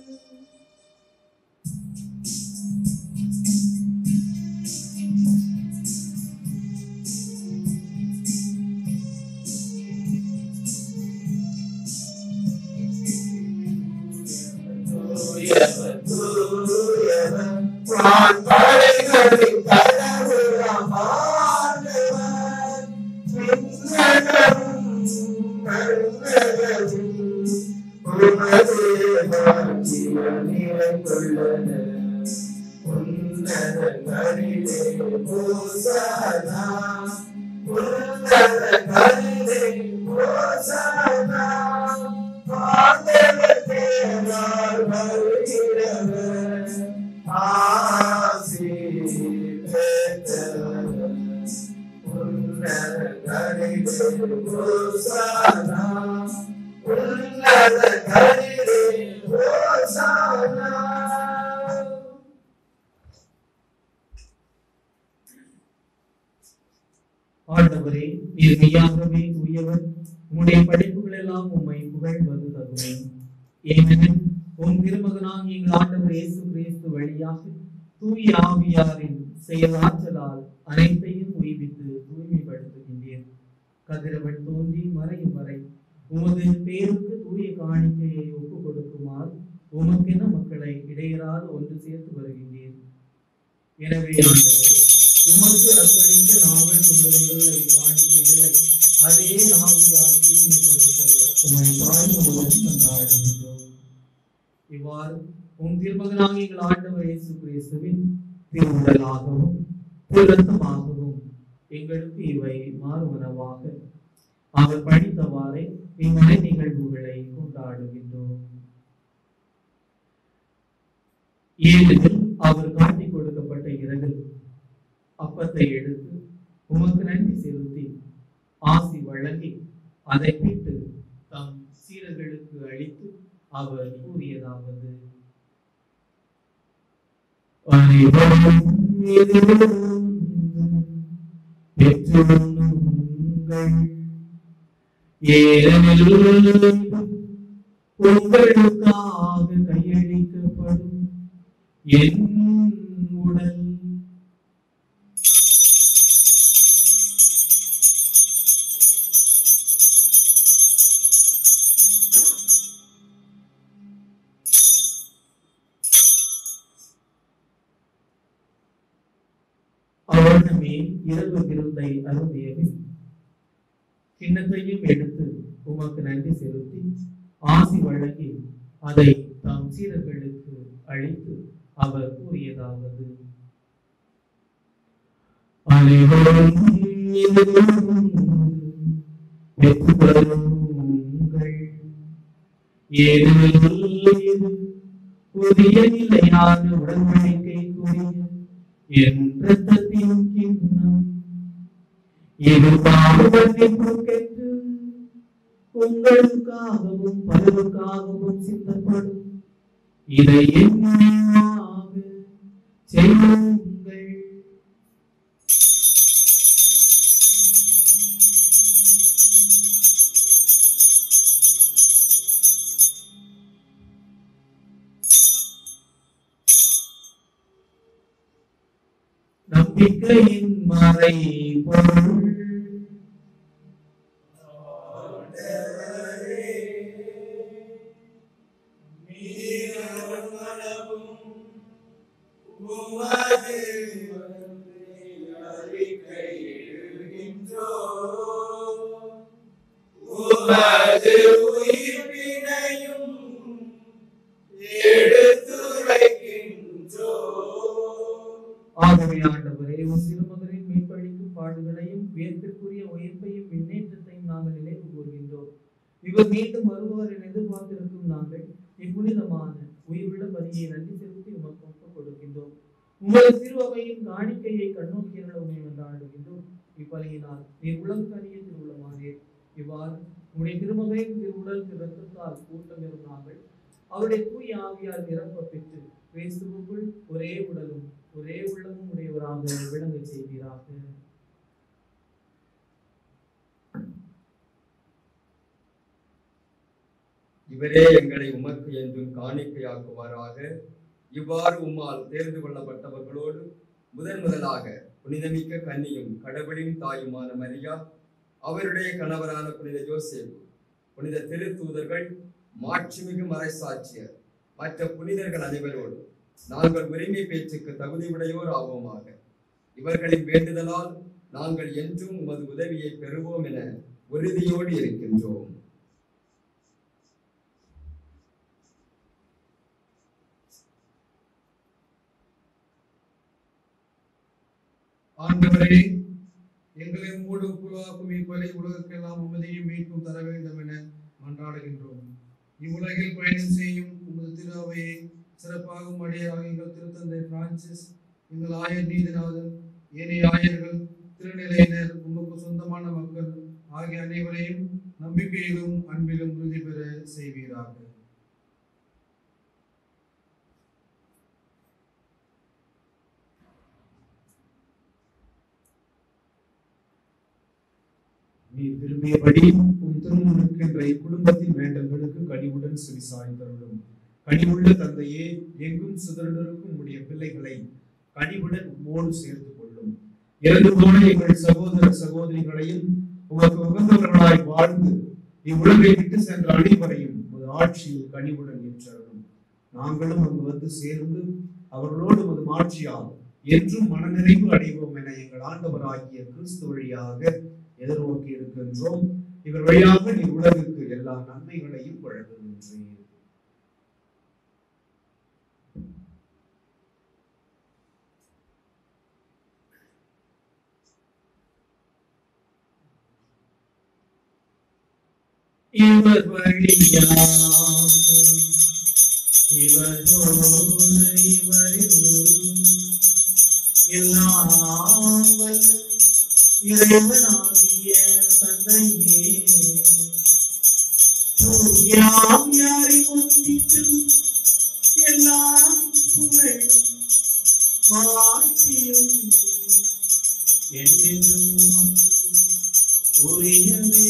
Speaker 2: ஆண்டவரே நீர் மெய்யாகவே தூயவர் உம்முடைய படைப்புகள் எல்லாம் உம்மை புகழ்வது தகுமே ஏனெனில் உம் திருமகனாக எங்கள் ஆண்டவர் இயேசு கிறிஸ்து வழியாக தூய ஆவியாரின் செயலாற்றலால் அனைத்தையும் உய்வித்து தூய்மைப்படுத்துகின்றீர் கதிரவன் தோன்றி மறையும் வரை உமது பேருக்கு தூய காணிக்கையை ஒப்புக் கொடுக்குமாறு உமக்கென மக்களை இடையராது ஒன்று சேர்த்து வருகின்றேன் எனவே ஆண்டவரே உமக்கு அர்ப்பணிக்க நாங்கள் கொண்டு வந்துள்ள இக்காணிக்கைகளை அதே ஆவியால் தூய்மைப்படுத்த உமை தாழ்வுடன் கொண்டாடுகின்றோம் இவ்வாறு உம் திருமகனாகிய எங்கள் ஆண்டவர் இயேசு கிறிஸ்துவின் திருவுடலாகவும் திருரத்தமாகவும் எங்களுக்கு இவை மாறுவனவாக அவர் படித்தவாறே இம்மலை நிகழ்வுகளை கொண்டாடுகின்றோம் ஏனெனில் அவர் காட்டிக் கொடுக்கப்பட்ட இரவில் அப்பத்தை எடுத்து உமக்கு நன்றி செலுத்தி ஆசி வழங்கி அதை பிட்டு தம் சீரர்களுக்கு அளித்து அவர் கூறியதாவது அனைவரும் இதிலிருந்து பெற்றுண்ணுங்கள். ஏனெனில் உங்களுக்காக கையளிக்கப்படும் என் உடல் அவனுமே இரவு விருந்தை அருந்தியபின் கிண்ணத்தையும் எடுத்து உமக்கு நன்றி செலுத்தி ஆசி வழங்கி அதை தாம் சீரர்களுக்கு அளித்து அவர் கூறியதாவது அனைவரும் இதிலிருந்து பெற்றுக்கொள்ளுங்கள். ஏனெனில் இது புதிய நிலையான உடன்படிக்கைக்குரிய என் இரத்தத்தின் கிண்ணம் இது பாவமன்னிப்புக்கென்று உங்களுக்காகவும் பலருக்காகவும் சித்தப்படும் இதை என் நினைவாக செய்யுங்கள் நம்பிக்கையின் மறை பொருள்
Speaker 1: உமது உயிர்ப்பினையும் எடுத்துரைக்கின்றோம்
Speaker 2: ஆகவே ஆண்டவரே உன் சிறுமகனின் மீட்பளிக்கும் பாடுகளையும் வியப்பிற்குரிய உயிர்ப்பையும் முன்னேற்றத்தையும் நாங்கள் நினைவு கூறுகின்றோம் இவர் மீண்டும் வருவார் என எதிர்பார்த்திருக்கும் நாங்கள் இப்புனிதமான உயிருள்ள பலியை நன்றி செலுத்தி உமக்கு ஒப்புக் கொடுக்கின்றோம் உமது திருவகையின் காணிக்கையை கண்ணோக்கியர்கள் உண்மை என்றாடுகின்றோம் இப்பலியினால் நீர் உலகறிய திருவுளமானீர் இவ்வாறு உடைய திருமகையின் திருவுடல் திருத்தத்தால் கூட்டம் பெறும் நாங்கள் அவருடைய தூய ஆவியால் நிரப்ப பெற்று கிறிஸ்துவுக்குள் ஒரே உடலும் ஒரே உள்ளமும் உடையவராக விளங்க செய்வீராக
Speaker 8: இவரே எங்களை உமக்கு என்றும் காணிக்கையாக்குவாராக இவ்வாறு உம்மால் தேர்ந்து கொள்ளப்பட்டவர்களோடு முதன் முதலாக புனிதமிக்க கன்னியும் கடவுளின் தாயுமான மரியா அவருடைய கணவரான புனித யோசேப்பு புனித திருத்தூதர்கள் மாட்சிமிகு மறைசாட்சியர் மற்ற புனிதர்கள் அனைவரோடு நாங்கள் உரிமை பேச்சுக்கு தகுதியுடையோர் ஆவோமாக இவர்களின் வேண்டுதலால் நாங்கள் என்றும் உமது உதவியை பெறுவோம் என உறுதியோடு இருக்கின்றோம்
Speaker 6: ஆண்டவரே எங்களை உம்மோடு ஒப்புரவாக்கும் இப்பலை உலகக்கெல்லாம் உமதையும் மீட்கும் தர வேண்டும் என மன்றாடுகின்றோம் இவ்வுலகில் பயணம் செய்யும் உமது திரு அவையை சிறப்பாகும் அடியாராக எங்கள் திருத்தந்தை பிரான்சிஸ் எங்கள் ஆயர் நீதிநாதன் ஏனைய ஆயர்கள் திருநிலையினர் உமக்கு சொந்தமான மக்கள் ஆகிய அனைவரையும் நம்பிக்கையிலும் அன்பிலும் உறுதி பெற செய்வீராக
Speaker 9: நீ விரும்பியபடி உன் திருமுழுக்கின்ற இக்குடும்பத்தின் வேண்டல்களுக்கு கனிவுடன் செவிசாய்ந்தருளும் கனிவுள்ள தந்தையே எங்கும் சிதறலிருக்கும் உடைய பிள்ளைகளை கனிவுடன் உம்மோடு சேர்த்து கொள்ளும் இறந்து போன எங்கள் சகோதர சகோதரிகளையும் உமக்கு உகந்தவர்களாய் வாழ்ந்து இவ்வுலகை விட்டு சென்ற அனைவரையும் ஒரு ஆட்சியில் கனிவுடன் ஏற்றரும் நாங்களும் அங்கு வந்து சேர்ந்து அவர்களோடு ஒரு மாட்சியால் என்றும் மனநிறைவு அடைவோம் என எங்கள் ஆண்டவராகிய கிறிஸ்து வழியாக எதிர்நோக்கி இருக்கின்றோம் இவர் வழியாக நீ உலகுக்கு எல்லா நன்மைகளையும் வழங்குகின்றீர்
Speaker 2: இவர் வழியாக இவரோடு இவரில் எல்லாம் வல்ல இறைவனாகிய தந்தையே யாம் யாரை ஒன்றித்தும் எல்லாம் புகழும் மாட்சியும் என்றென்றும் உமக்கு உரியதே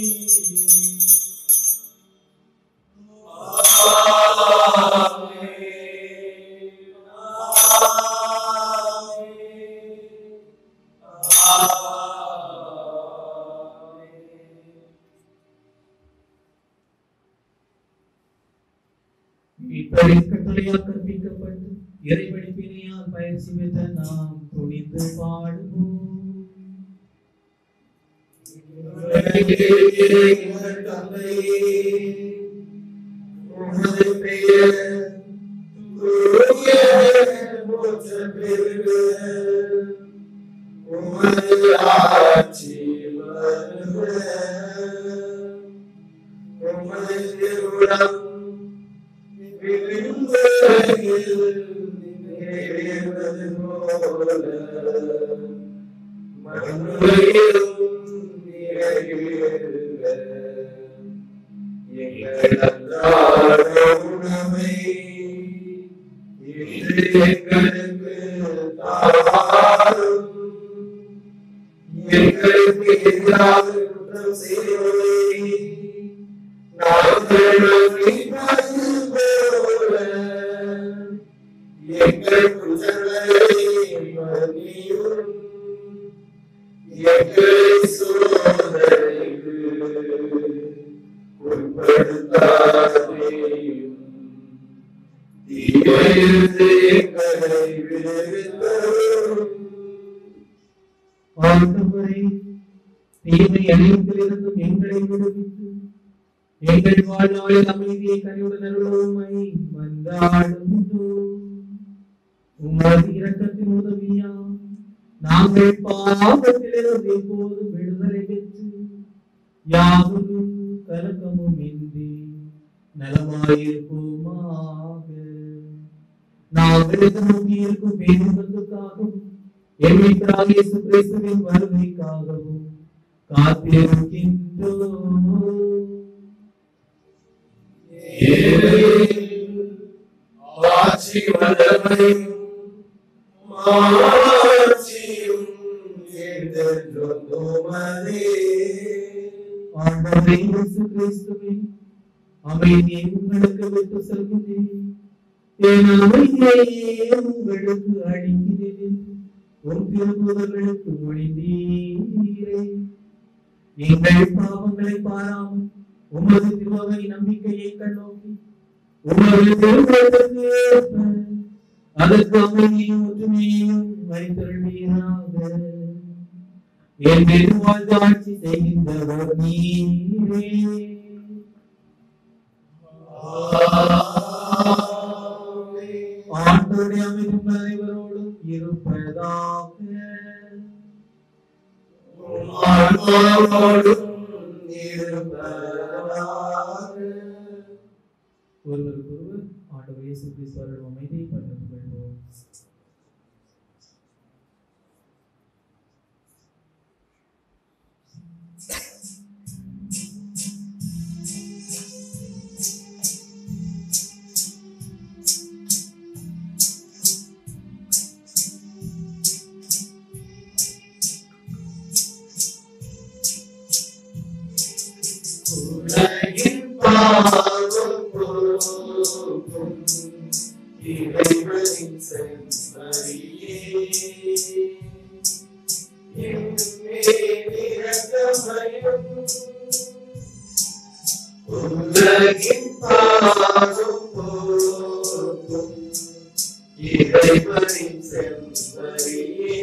Speaker 2: மீட்பரின் கட்டளையால் கற்பிக்கப்பட்டு இறைவழிப்பினையால் பயிற்சி பெற்ற நாம் துணிந்து பாடுவோம்
Speaker 1: உமது பெயர் தூய போற்ற பெருக உமது ஆட்சி வருக உமது திருவுளம் விண்ணுலகில் நிறைவேறுவது போல மண்ணுலகிலும் நிறைவேறுக எங்கள் அன்றாட உணவை இன்று எங்களுக்கு தாரும். எங்களுக்கு எதிராக குற்றம் செய்வோரை நாங்கள் மன்னிப்பது போல எங்கள் குற்றங்களை மன்னியும் எங்களை சோதனைக்கு உட்படுத்தாதேயும் தீமையிலிருந்து எங்களை விடுவித்தருளும்.
Speaker 2: ஆண்டவரே தீமை அனைத்திலிருந்தும் எங்களை விடுவித்து எங்கள் வாழ்நாளில் அமைதியை கனிவுடன் அருளுமை மன்றாடுகின்றோம் உமது இரக்கத்தின் உதவியா நாங்கள் பாவத்திலிருந்து எப்போதும் விடுதலை பெற்று யாவும் கலக்கமும் இன்றி நலமாயிருப்போமாக நாங்கள் எதிர்நோக்கி இருக்கும் பேருந்துக்காகவும் எம்மித்ராக இயேசு கிறிஸ்துவின் வருகைக்காகவும் காத்திருக்கின்றோம்
Speaker 1: ஏழையின் ஆட்சி வல்லமையும் மாட்சியும் என்றென்றும் உமதே.
Speaker 2: ஆண்டவரே இயேசு கிறிஸ்துவே அமைதியை உங்களுக்கு விட்டு செல்கிறேன் என் அமைதியையே உங்களுக்கு அளிக்கிறேன் உன் திருமுதல்களுக்கு மொழிந்தீரே எங்கள் பாவங்களை பாராமல் உமது திருவகை நம்பிக்கையை கண்ணோக்கி உமது திருமணத்திற்கு ஏற்ப அதற்கு அமைதியும் ஒற்றுமையையும் வைத்தருள்வீராக என் பெருமாள் ஆட்சி செய்கின்றவர் நீரே ஆண்டோடைய அமைதி உங்கள் அனைவரோடும் இருப்பதாக
Speaker 1: உம் ஆன்மாவோடும் இருப்பதாக.
Speaker 2: ஒருவருக்கொருவர் ஆண்டவர் இயேசு கிறிஸ்துவரிடம் அமைதியை பகிர்ந்து கொள்வோம்
Speaker 1: உலகின் பாவம் போக்கும் இறைவனின் செம்மறியே. என் மேல் இரக்கமாய் பாடும் போற்றும் இறைவனின் செம்பரியே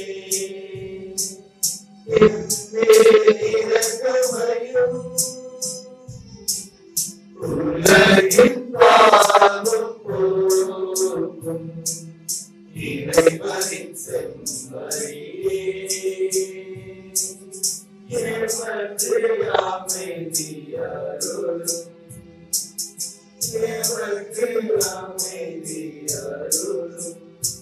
Speaker 1: உலகின் பாடும் போற்றும் இறைவனின் செம்பரியே எமக்கு அமைதியருளும் எமக்கு அமைதியருளும்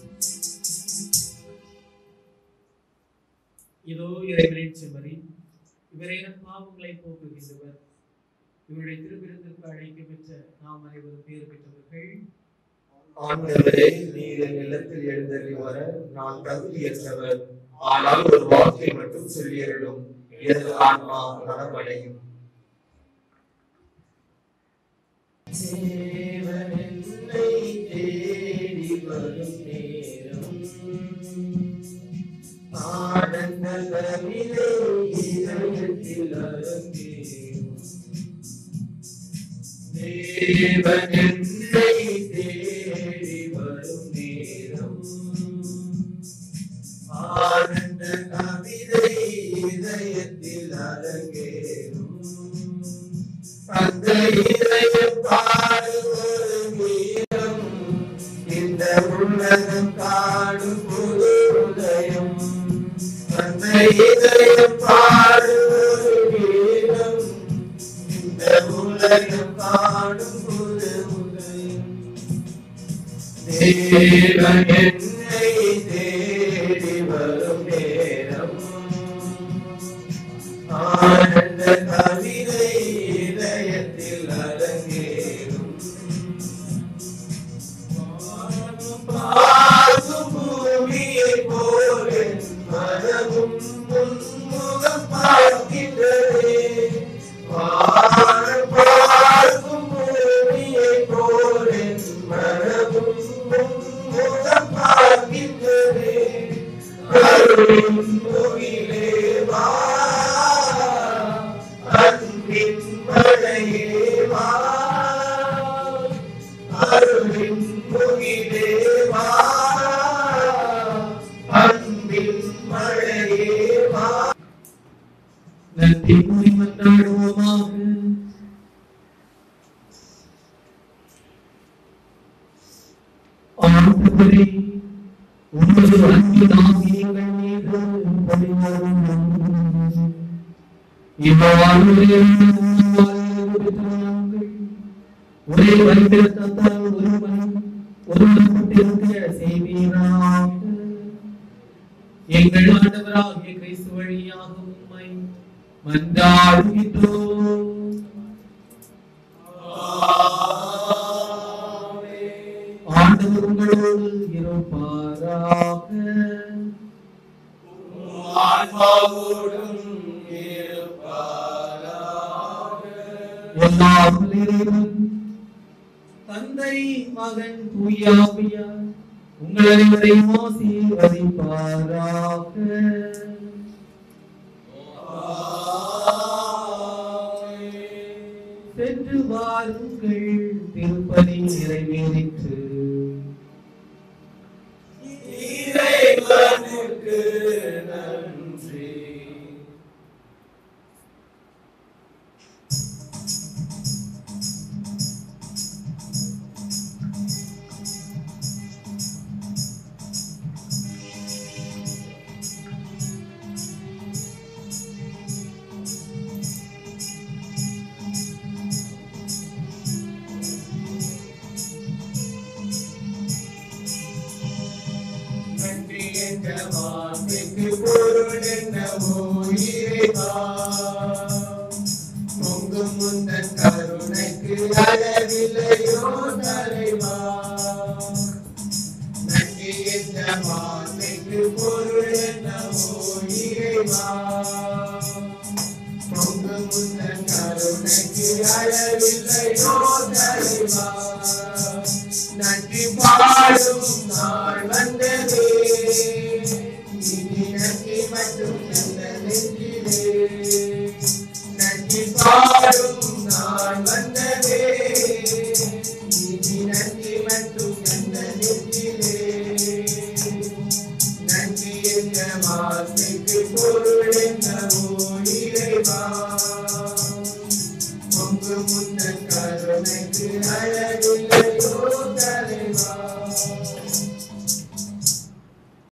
Speaker 2: இதோ இறைவனின் செம்மறி இவரை நம் பாவங்களை போக்குகின்றவர் இவருடைய திருவிருந்திற்கு அழைக்க பெற்ற நாம் அனைவரும் பேர் பெற்றவர்கள்
Speaker 1: ஆண்டவரே நீர் என் இல்லத்தில் எழுந்தருளி வர நான் தகுதியற்றவர் ஆனால் ஒரு வார்த்தை மட்டும் சொல்லியருளும் எனது ஆன்மா நலமடையும் தேவன் என்னை தேடி வரும் நேரம் ஆனந்த கவிதை இதயத்தில் அரங்கேறும் தேவன் என்னை தேடி வரும் நேரம் ஆனந்த கவிதை இதயத்தில் அரங்கேறும் அந்த இதயம் பாடும் ஒரு வீரம் இந்த உலகம் காடும் புது உதயம் அந்த இதயம் பாடும் ஒரு வீரம் இந்த உலகம் காணும் புது உதயம் தேவன் என்னை தேடி வரும் நேரம் ஆனந்த கவிதை இதயத்தில் அரங்கேறும் பார்க்கும் பூமியை போல மனமும் முன்முகம் பார்க்கின்றதே வானம் பார்க்கும் பூமியை போல மனமும் முன்முகம் பார்க்கின்றதே அருளின் முகிலே வா அன்பின் மழையே வா அருளின் முகிலே வா அன்பின் மழையே வா
Speaker 2: நன்றி கூறி மன்றாடுவோமாக ஆண்டவரே உமது அன்பு நாம் எங்கள் மீது பொழிவரும் இவ்வாறு ஒரே வரிபிறத்தால் ஒருவன் ஒருவன் கொண்டிருக்க செய்வீராக எங்கள் ஆண்டவராகிய கிறிஸ்து வழியாக உம்மை மன்றாடுகின்றோம் ஆண்டவர் உங்களோடு இருப்பாராக
Speaker 1: ஆன்மாவோடும் இருப்பாராக
Speaker 2: எல்லாம் இறைவன் தந்தை மகன் தூயாவியார் உங்கள் அனைவரையும் ஆசீர்வதிப்பாராக சென்று வாருங்கள் திருப்பதி நிறைவேறிற்று
Speaker 1: இறைவனுக்கு நன்றி நன்றி என்ற வார்த்தைக்கு பொருள் என்னவோ இறைவா பொங்கும் முந்தன் கருணைக்கு அளவில்லையோ தலைவா நன்றி என்ற வார்த்தைக்கு பொருள் என்னவோ இறைவா பொங்கும் முந்தன் கருணைக்கு அளவில்லையோ தலைவா நன்றி பாடும் நாள் வந்ததே இனி நன்றி மட்டும் நல்ல நெஞ்சிலே நன்றி பாடும் நாள் வந்ததே
Speaker 10: பொருள் என்னவோ